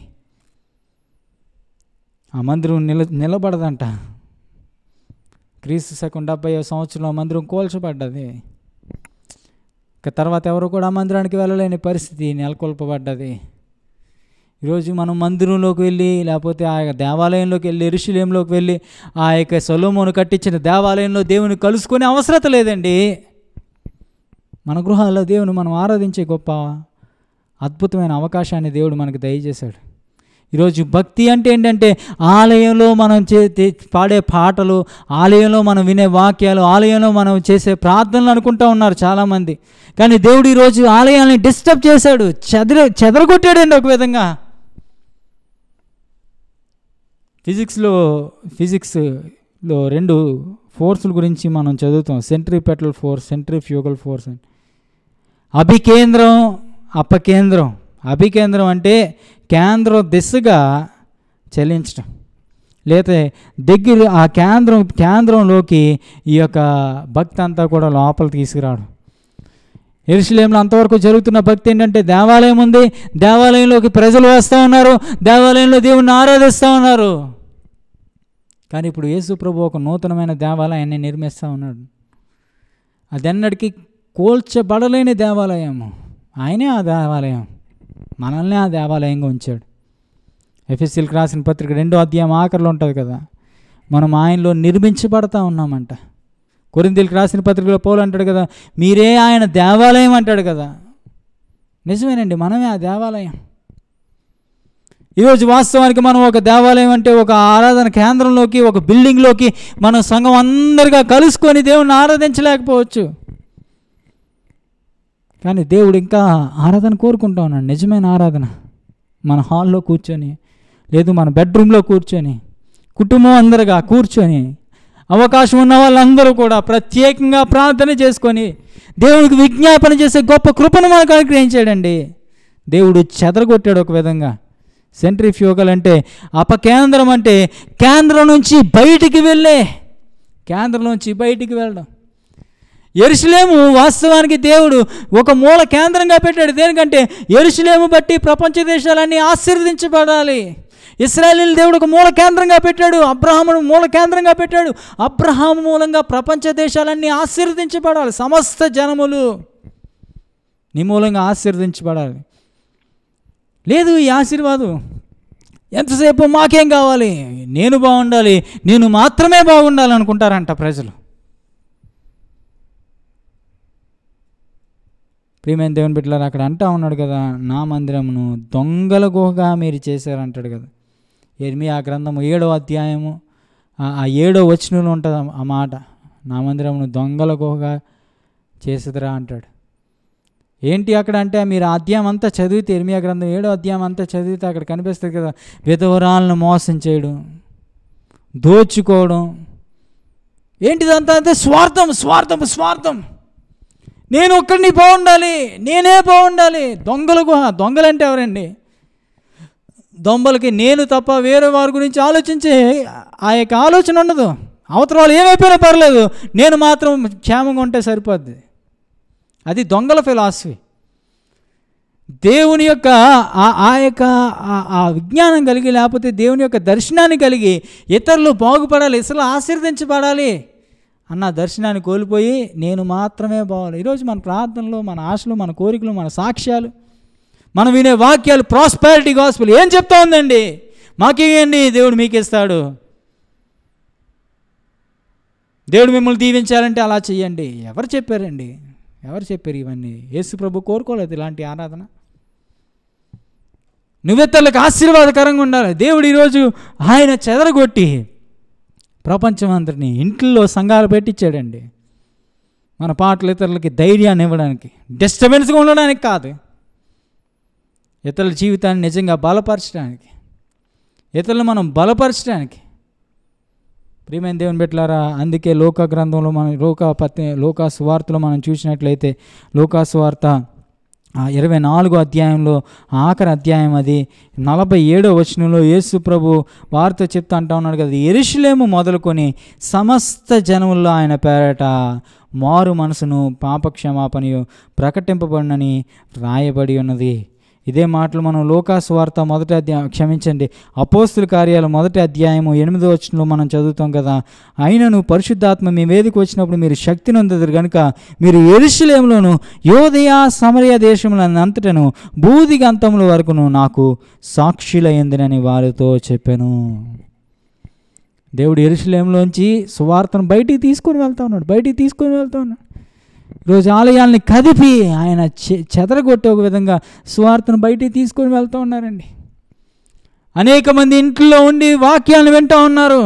ఆ మందిరం నిల నిలబడదంట క్రీస్తు శకం డెబ్బై సంవత్సరంలో ఆ మందిరం కోల్చబడ్డది ఇక తర్వాత ఎవరు కూడా ఆ మందిరానికి వెళ్ళలేని పరిస్థితి నెలకొల్పబడ్డది ఈరోజు మనం మందిరంలోకి వెళ్ళి లేకపోతే ఆ యొక్క దేవాలయంలోకి వెళ్ళి ఎరుషులేంలోకి వెళ్ళి ఆ యొక్క సొలోమోను కట్టించిన దేవాలయంలో దేవుని కలుసుకునే అవసరత లేదండి మన గృహాల్లో దేవుని మనం ఆరాధించే గొప్ప అద్భుతమైన అవకాశాన్ని దేవుడు మనకు దయచేశాడు ఈరోజు భక్తి అంటే ఏంటంటే ఆలయంలో మనం చే తే- పాడే పాటలు ఆలయంలో మనం వినే వాక్యాలు ఆలయంలో మనం చేసే ప్రార్థనలు అనుకుంటా ఉన్నారు చాలామంది కానీ దేవుడు ఈరోజు ఆలయాల్ని డిస్టర్బ్ చేశాడు చెదర చెదరగొట్టాడండి ఒక విధంగా ఫిజిక్స్లో ఫిజిక్స్లో రెండు ఫోర్సుల గురించి మనం చదువుతాం సెంట్రిపెటల్ ఫోర్స్ సెంట్రిఫ్యూగల్ ఫోర్స్ అని అభికేంద్రం అపకేంద్రం అభికేంద్రం అంటే కేంద్రం దిశగా చలించడం లేతే దగ్గర ఆ కేంద్రం కేంద్రంలోకి ఈ యొక్క భక్తి అంతా కూడా లోపల తీసుకురావడం ఎరుసలేంలో అంతవరకు జరుగుతున్న భక్తి ఏంటంటే దేవాలయం ఉంది దేవాలయంలోకి ప్రజలు వస్తూ ఉన్నారు దేవాలయంలో దేవుణ్ణి ఆరాధిస్తూ ఉన్నారు కానీ ఇప్పుడు యేసు ప్రభు ఒక నూతనమైన దేవాలయాన్ని నిర్మిస్తూ ఉన్నాడు అదెన్నటికీ కోల్చబడలేని దేవాలయము ఆయనే ఆ దేవాలయం మనల్ని ఆ దేవాలయంగా ఉంచాడు ఎఫ్ఎస్సీలకు రాసిన పత్రిక రెండో అధ్యాయం ఆఖరిలో ఉంటుంది కదా మనం ఆయనలో నిర్మించబడతా ఉన్నామంట కొరిందీలకు రాసిన పత్రికలో పౌలు అంటాడు కదా మీరే ఆయన దేవాలయం అంటాడు కదా నిజమేనండి మనమే ఆ దేవాలయం ఈరోజు వాస్తవానికి మనం ఒక దేవాలయం అంటే ఒక ఆరాధన కేంద్రంలోకి ఒక బిల్డింగ్లోకి మనం సంఘం అందరిగా కలుసుకొని దేవుణ్ణి ఆరాధించలేకపోవచ్చు కానీ దేవుడు ఇంకా ఆరాధన కోరుకుంటా ఉన్నాడు నిజమైన ఆరాధన మన హాల్లో కూర్చొని లేదు మన బెడ్రూమ్లో కూర్చొని కుటుంబం అందరుగా కూర్చొని అవకాశం ఉన్న వాళ్ళందరూ కూడా ప్రత్యేకంగా ప్రార్థన చేసుకొని దేవునికి విజ్ఞాపన చేసే గొప్ప కృపను మనకు అనుగ్రహించాడండి దేవుడు చెదరగొట్టాడు ఒక విధంగా సెంట్రిఫ్యూగల్ అంటే అపకేంద్రం అంటే కేంద్రం నుంచి బయటికి వెళ్ళే కేంద్రం నుంచి బయటికి వెళ్ళడం ఎరుసలేము వాస్తవానికి దేవుడు ఒక మూల కేంద్రంగా పెట్టాడు దేనికంటే ఎరుసలేము బట్టి ప్రపంచ దేశాలన్నీ ఆశీర్వదించబడాలి ఇస్రాయలీలు దేవుడు ఒక మూల కేంద్రంగా పెట్టాడు అబ్రహామును మూల కేంద్రంగా పెట్టాడు అబ్రహాము మూలంగా ప్రపంచ దేశాలన్నీ ఆశీర్వదించబడాలి సమస్త జనములు నీ మూలంగా ఆశీర్వదించబడాలి లేదు ఈ ఆశీర్వాదం ఎంతసేపు మాకేం కావాలి నేను బాగుండాలి నేను మాత్రమే బాగుండాలి అనుకుంటారంట ప్రజలు ప్రియమైన దేవుని బిడ్డలారు అక్కడ అంటా ఉన్నాడు కదా నా మందిరమును దొంగల గుహగా మీరు చేశారంటాడు కదా ఎనిమి ఆ గ్రంథము ఏడో అధ్యాయము ఆ- ఆ ఏడో వచనంలో ఉంటుంది ఆ- ఆ మాట నా మందిరమును దొంగల గుహగా చేసేదిరా అంటాడు ఏంటి అక్కడ అంటే మీరు ఆ అధ్యాయం అంతా చదివితే ఎనిమిది గ్రంథం ఏడో అధ్యాయం అంతా చదివితే అక్కడ కనిపిస్తుంది కదా విధవరాలను మోసం చేయడం దోచుకోవడం ఏంటిదంతా అంటే స్వార్థం స్వార్థం స్వార్థం నేను ఒక్కడిని బాగుండాలి నేనే బాగుండాలి దొంగల గుహ దొంగలంటే ఎవరండి దొంగలకి నేను తప్ప వేరే వారి గురించి ఆలోచించే ఆ యొక్క ఆలోచన ఉండదు అవతల వాళ్ళు ఏమైపోయినా పర్లేదు నేను మాత్రం క్షేమంగా ఉంటే సరిపోద్ది అది దొంగల ఫిలాసఫీ దేవుని యొక్క ఆ- ఆ యొక్క ఆ- ఆ విజ్ఞానం కలిగి లేకపోతే దేవుని యొక్క దర్శనాన్ని కలిగి ఇతరులు బాగుపడాలి ఇతరులు ఆశీర్వదించబడాలి అన్న దర్శనాన్ని కోల్పోయి నేను మాత్రమే బావాలి ఈరోజు మన ప్రార్థనలు మన ఆశలు మన కోరికలు మన సాక్ష్యాలు మనం వినే వాక్యాలు ప్రాస్పారిటీ గాస్పుల్ ఏం చెప్తా ఉందండి మాకేయండి దేవుడు మీకు ఇస్తాడు దేవుడు మిమ్మల్ని దీవించాలంటే అలా చెయ్యండి ఎవరు చెప్పారండి ఎవరు చెప్పారు ఇవన్నీ యేసు ప్రభు కోరుకోలేదు ఇలాంటి ఆరాధన నువ్వెత్తర్లకు ఆశీర్వాదకరంగా ఉండాలి దేవుడు ఈరోజు ఆయన చెదరగొట్టి ప్రపంచం అందరినీ ఇంట్లో సంఘాలు పెట్టించాడండి మన పాటలు ఇతరులకి ధైర్యాన్ని ఇవ్వడానికి డిస్టర్బెన్స్గా ఉండడానికి కాదు ఇతరుల జీవితాన్ని నిజంగా బలపరచడానికి ఇతరులు మనం బలపరచడానికి ప్రియమైన దేవుని పెట్టారా అందుకే లోక గ్రంథంలో మనం లోక పత్తి లోకా సువార్తలో మనం చూసినట్లయితే లోకా సువార్త ఆ ఇరవై నాలుగో అధ్యాయంలో ఆఖరి అధ్యాయం అది నలభై ఏడో వచనంలో యేసు ప్రభు వారితో చెప్తా అంటా ఉన్నాడు కదా ఎరుషులేము మొదలుకొని సమస్త జనముల్లో ఆయన పేరట మారు మనసును పాపక్షమాపణయు ప్రకటింపబడినని రాయబడి ఉన్నది ఇదే మాటలు మనం లోకాసు వార్త మొదటి అధ్యాయం క్షమించండి అపోస్తుల కార్యాలు మొదటి అధ్యాయము ఎనిమిదో వచనంలో మనం చదువుతాం కదా అయినను పరిశుద్ధాత్మ మీ వేదిక వచ్చినప్పుడు మీరు శక్తి నొందరు కనుక మీరు ఎరుషులేములోను యోదయ సమరయ దేశములంతటను బూదిగంతముల వరకును నాకు సాక్షులయ్యిందినని వారితో చెప్పాను దేవుడు ఎరుషులేంలోంచి సువార్తను బయటికి తీసుకొని వెళ్తా ఉన్నాడు బయటికి తీసుకొని వెళ్తా ఉన్నాడు ఈరోజు ఆలయాల్ని కదిపి ఆయన చె చెదరగొట్టే ఒక విధంగా సువార్తను బయటికి తీసుకొని వెళ్తూ ఉన్నారండి అనేక మంది ఇంట్లో ఉండి వాక్యాలను వింటూ ఉన్నారు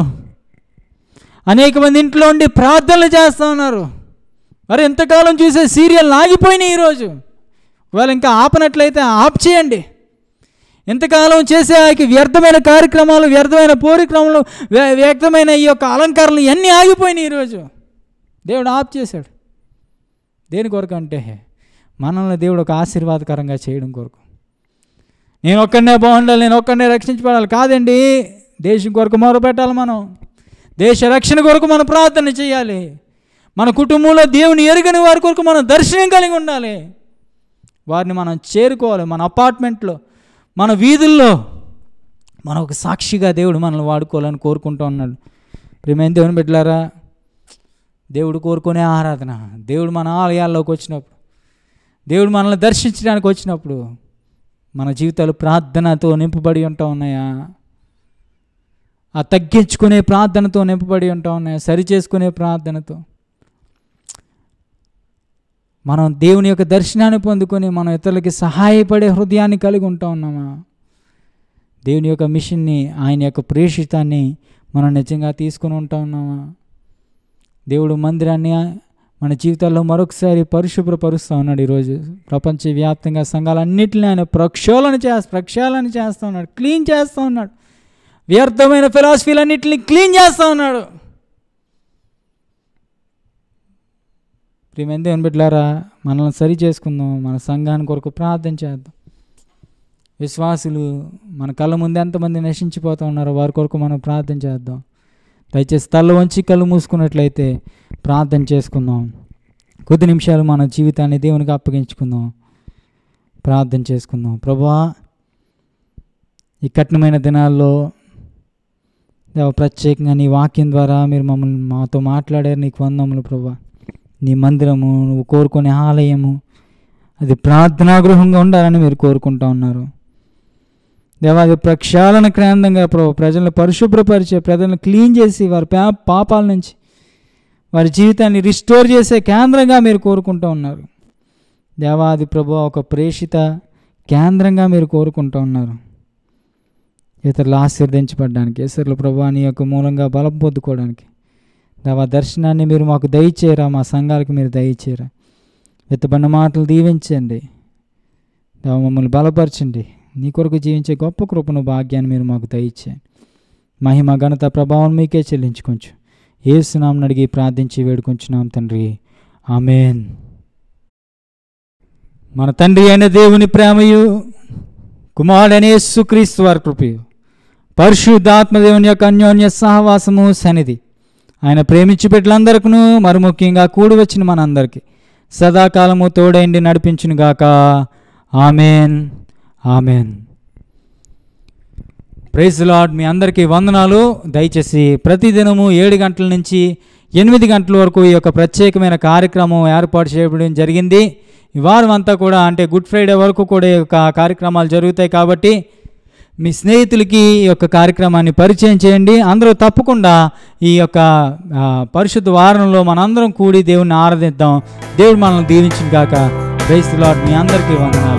అనేక మంది ఇంట్లో ఉండి ప్రార్థనలు చేస్తూ ఉన్నారు మరి ఎంతకాలం చూసే సీరియల్ ఆగిపోయినాయి ఈరోజు ఒకవేళ ఇంకా ఆపనట్లయితే ఆప్ చేయండి ఎంతకాలం చేసే ఆ యొక్క వ్యర్థమైన కార్యక్రమాలు వ్యర్థమైన పోరిక్రమాలు వ్య- వ్యర్థమైన ఈ యొక్క అలంకరణలు ఇవన్నీ ఆగిపోయినాయి ఈరోజు దేవుడు ఆప్ చేశాడు దేని కొరకు అంటే మనల్ని దేవుడు ఒక ఆశీర్వాదకరంగా చేయడం కొరకు నేను ఒక్కడనే బాగుండాలి నేను ఒక్కడనే రక్షించబడాలి కాదండి దేశం కొరకు మొరపెట్టాలి మనం దేశ రక్షణ కొరకు మనం ప్రార్థన చేయాలి మన కుటుంబంలో దేవుని ఎరుగని వారి కొరకు మనం దర్శనం కలిగి ఉండాలి వారిని మనం చేరుకోవాలి మన అపార్ట్మెంట్లో మన వీధుల్లో మనం ఒక సాక్షిగా దేవుడు మనల్ని వాడుకోవాలని కోరుకుంటూ ఉన్నాడు ప్రేమైన దేవుని బిడ్డలారా దేవుడు కోరుకునే ఆరాధన దేవుడు మన ఆలయాల్లోకి వచ్చినప్పుడు దేవుడు మనల్ని దర్శించడానికి వచ్చినప్పుడు మన జీవితాలు ప్రార్థనతో నింపబడి ఉంటా ఉన్నాయా ఆ తగ్గించుకునే ప్రార్థనతో నింపబడి ఉంటా ఉన్నాయా సరి చేసుకునే ప్రార్థనతో మనం దేవుని యొక్క దర్శనాన్ని పొందుకొని మనం ఇతరులకి సహాయపడే హృదయాన్ని కలిగి ఉంటా ఉన్నామా దేవుని యొక్క మిషన్ని ఆయన యొక్క ప్రేషితాన్ని మనం నిజంగా తీసుకొని ఉంటా ఉన్నామా దేవుడు మందిరాన్ని మన జీవితాల్లో మరొకసారి పరిశుభ్రపరుస్తూ ఉన్నాడు ఈరోజు ప్రపంచవ్యాప్తంగా సంఘాలన్నింటినీ ఆయన ప్రక్షాళన చేస్తా ప్రక్షాళన చేస్తూ ఉన్నాడు క్లీన్ చేస్తూ ఉన్నాడు వ్యర్థమైన ఫిలాసఫీలన్నింటినీ క్లీన్ చేస్తూ ఉన్నాడు ప్రియమైన దేవుని బిడ్డలారా మనల్ని సరి చేసుకుందాం మన సంఘాన్ని కొరకు ప్రార్థన చేద్దాం విశ్వాసులు మన కళ్ళ ముందు ఎంతమంది నశించిపోతూ ఉన్నారో వారి కొరకు మనం ప్రార్థన చేద్దాం దయచేసి తల్ల వంచి కళ్ళు మూసుకున్నట్లయితే ప్రార్థన చేసుకుందాం కొద్ది నిమిషాలు మన జీవితాన్ని దేవునికి అప్పగించుకుందాం ప్రార్థన చేసుకుందాం ప్రభా ఈ కఠినమైన దినాల్లో దేవ ప్రత్యేకంగా నీ వాక్యం ద్వారా మీరు మమ్మల్ని మాతో మాట్లాడారు నీకు వందములు ప్రభా నీ మందిరము నువ్వు కోరుకునే ఆలయము అది ప్రార్థనా గృహంగా ఉండాలని మీరు కోరుకుంటా ఉన్నారు దేవా అది ప్రక్షాళన కేంద్రంగా ప్రభు ప్రజలను పరిశుభ్రపరిచే ప్రజలను క్లీన్ చేసి వారి పా- పాపాల నుంచి వారి జీవితాన్ని రిస్టోర్ చేసే కేంద్రంగా మీరు కోరుకుంటూ ఉన్నారు దేవాది ప్రభు ఒక ప్రేషిత కేంద్రంగా మీరు కోరుకుంటూ ఉన్నారు ఇతరులు ఆశీర్వదించబడడానికి ఇతరుల ప్రభు నీ యొక్క మూలంగా బలం పొందుకోవడానికి దేవా దర్శనాన్ని మీరు మాకు దయచేయరా మా సంఘాలకు మీరు దయచేయరా విత్తబడిన మాటలు దీవించండి దేవ మమ్మల్ని బలపరచండి నీ కొరకు జీవించే గొప్ప కృపను భాగ్యాన్ని మీరు మాకు దయచేయండి మహిమ ఘనత ప్రభావం మీకే చెల్లించుకొంచు ఏసునామని అడిగి ప్రార్థించి వేడుకొంచున్నాం తండ్రి ఆమెన్ మన తండ్రి అయిన దేవుని ప్రేమయు కుమారుడైన యేసుక్రీస్తు వారి కృపయు పరిశుద్ధాత్మదేవుని యొక్క అన్యోన్య సహవాసము సన్నిధి ఆయన ప్రేమించి బిడ్డలందరికీ మరి ముఖ్యంగా కూడి వచ్చిన మనందరికీ సదాకాలము తోడైండి నడిపించునుగాక ఆమెన్ ఆమెన్ ప్రైజ్ లాడ్ మీ అందరికీ వందనాలు దయచేసి ప్రతిదినము ఏడు గంటల నుంచి ఎనిమిది గంటల వరకు ఈ యొక్క ప్రత్యేకమైన కార్యక్రమం ఏర్పాటు చేయడం జరిగింది ఈ వారం అంతా కూడా అంటే గుడ్ ఫ్రైడే వరకు కూడా ఈ యొక్క కార్యక్రమాలు జరుగుతాయి కాబట్టి మీ స్నేహితులకి ఈ యొక్క కార్యక్రమాన్ని పరిచయం చేయండి అందరూ తప్పకుండా ఈ యొక్క ఆ, పరిశుద్ధ వారంలో మనందరం కూడి దేవుణ్ణి ఆరాధిద్దాం దేవుడు మనల్ని దీవించిన కాక ప్రైస్ లాడ్ మీ అందరికీ వందనాలు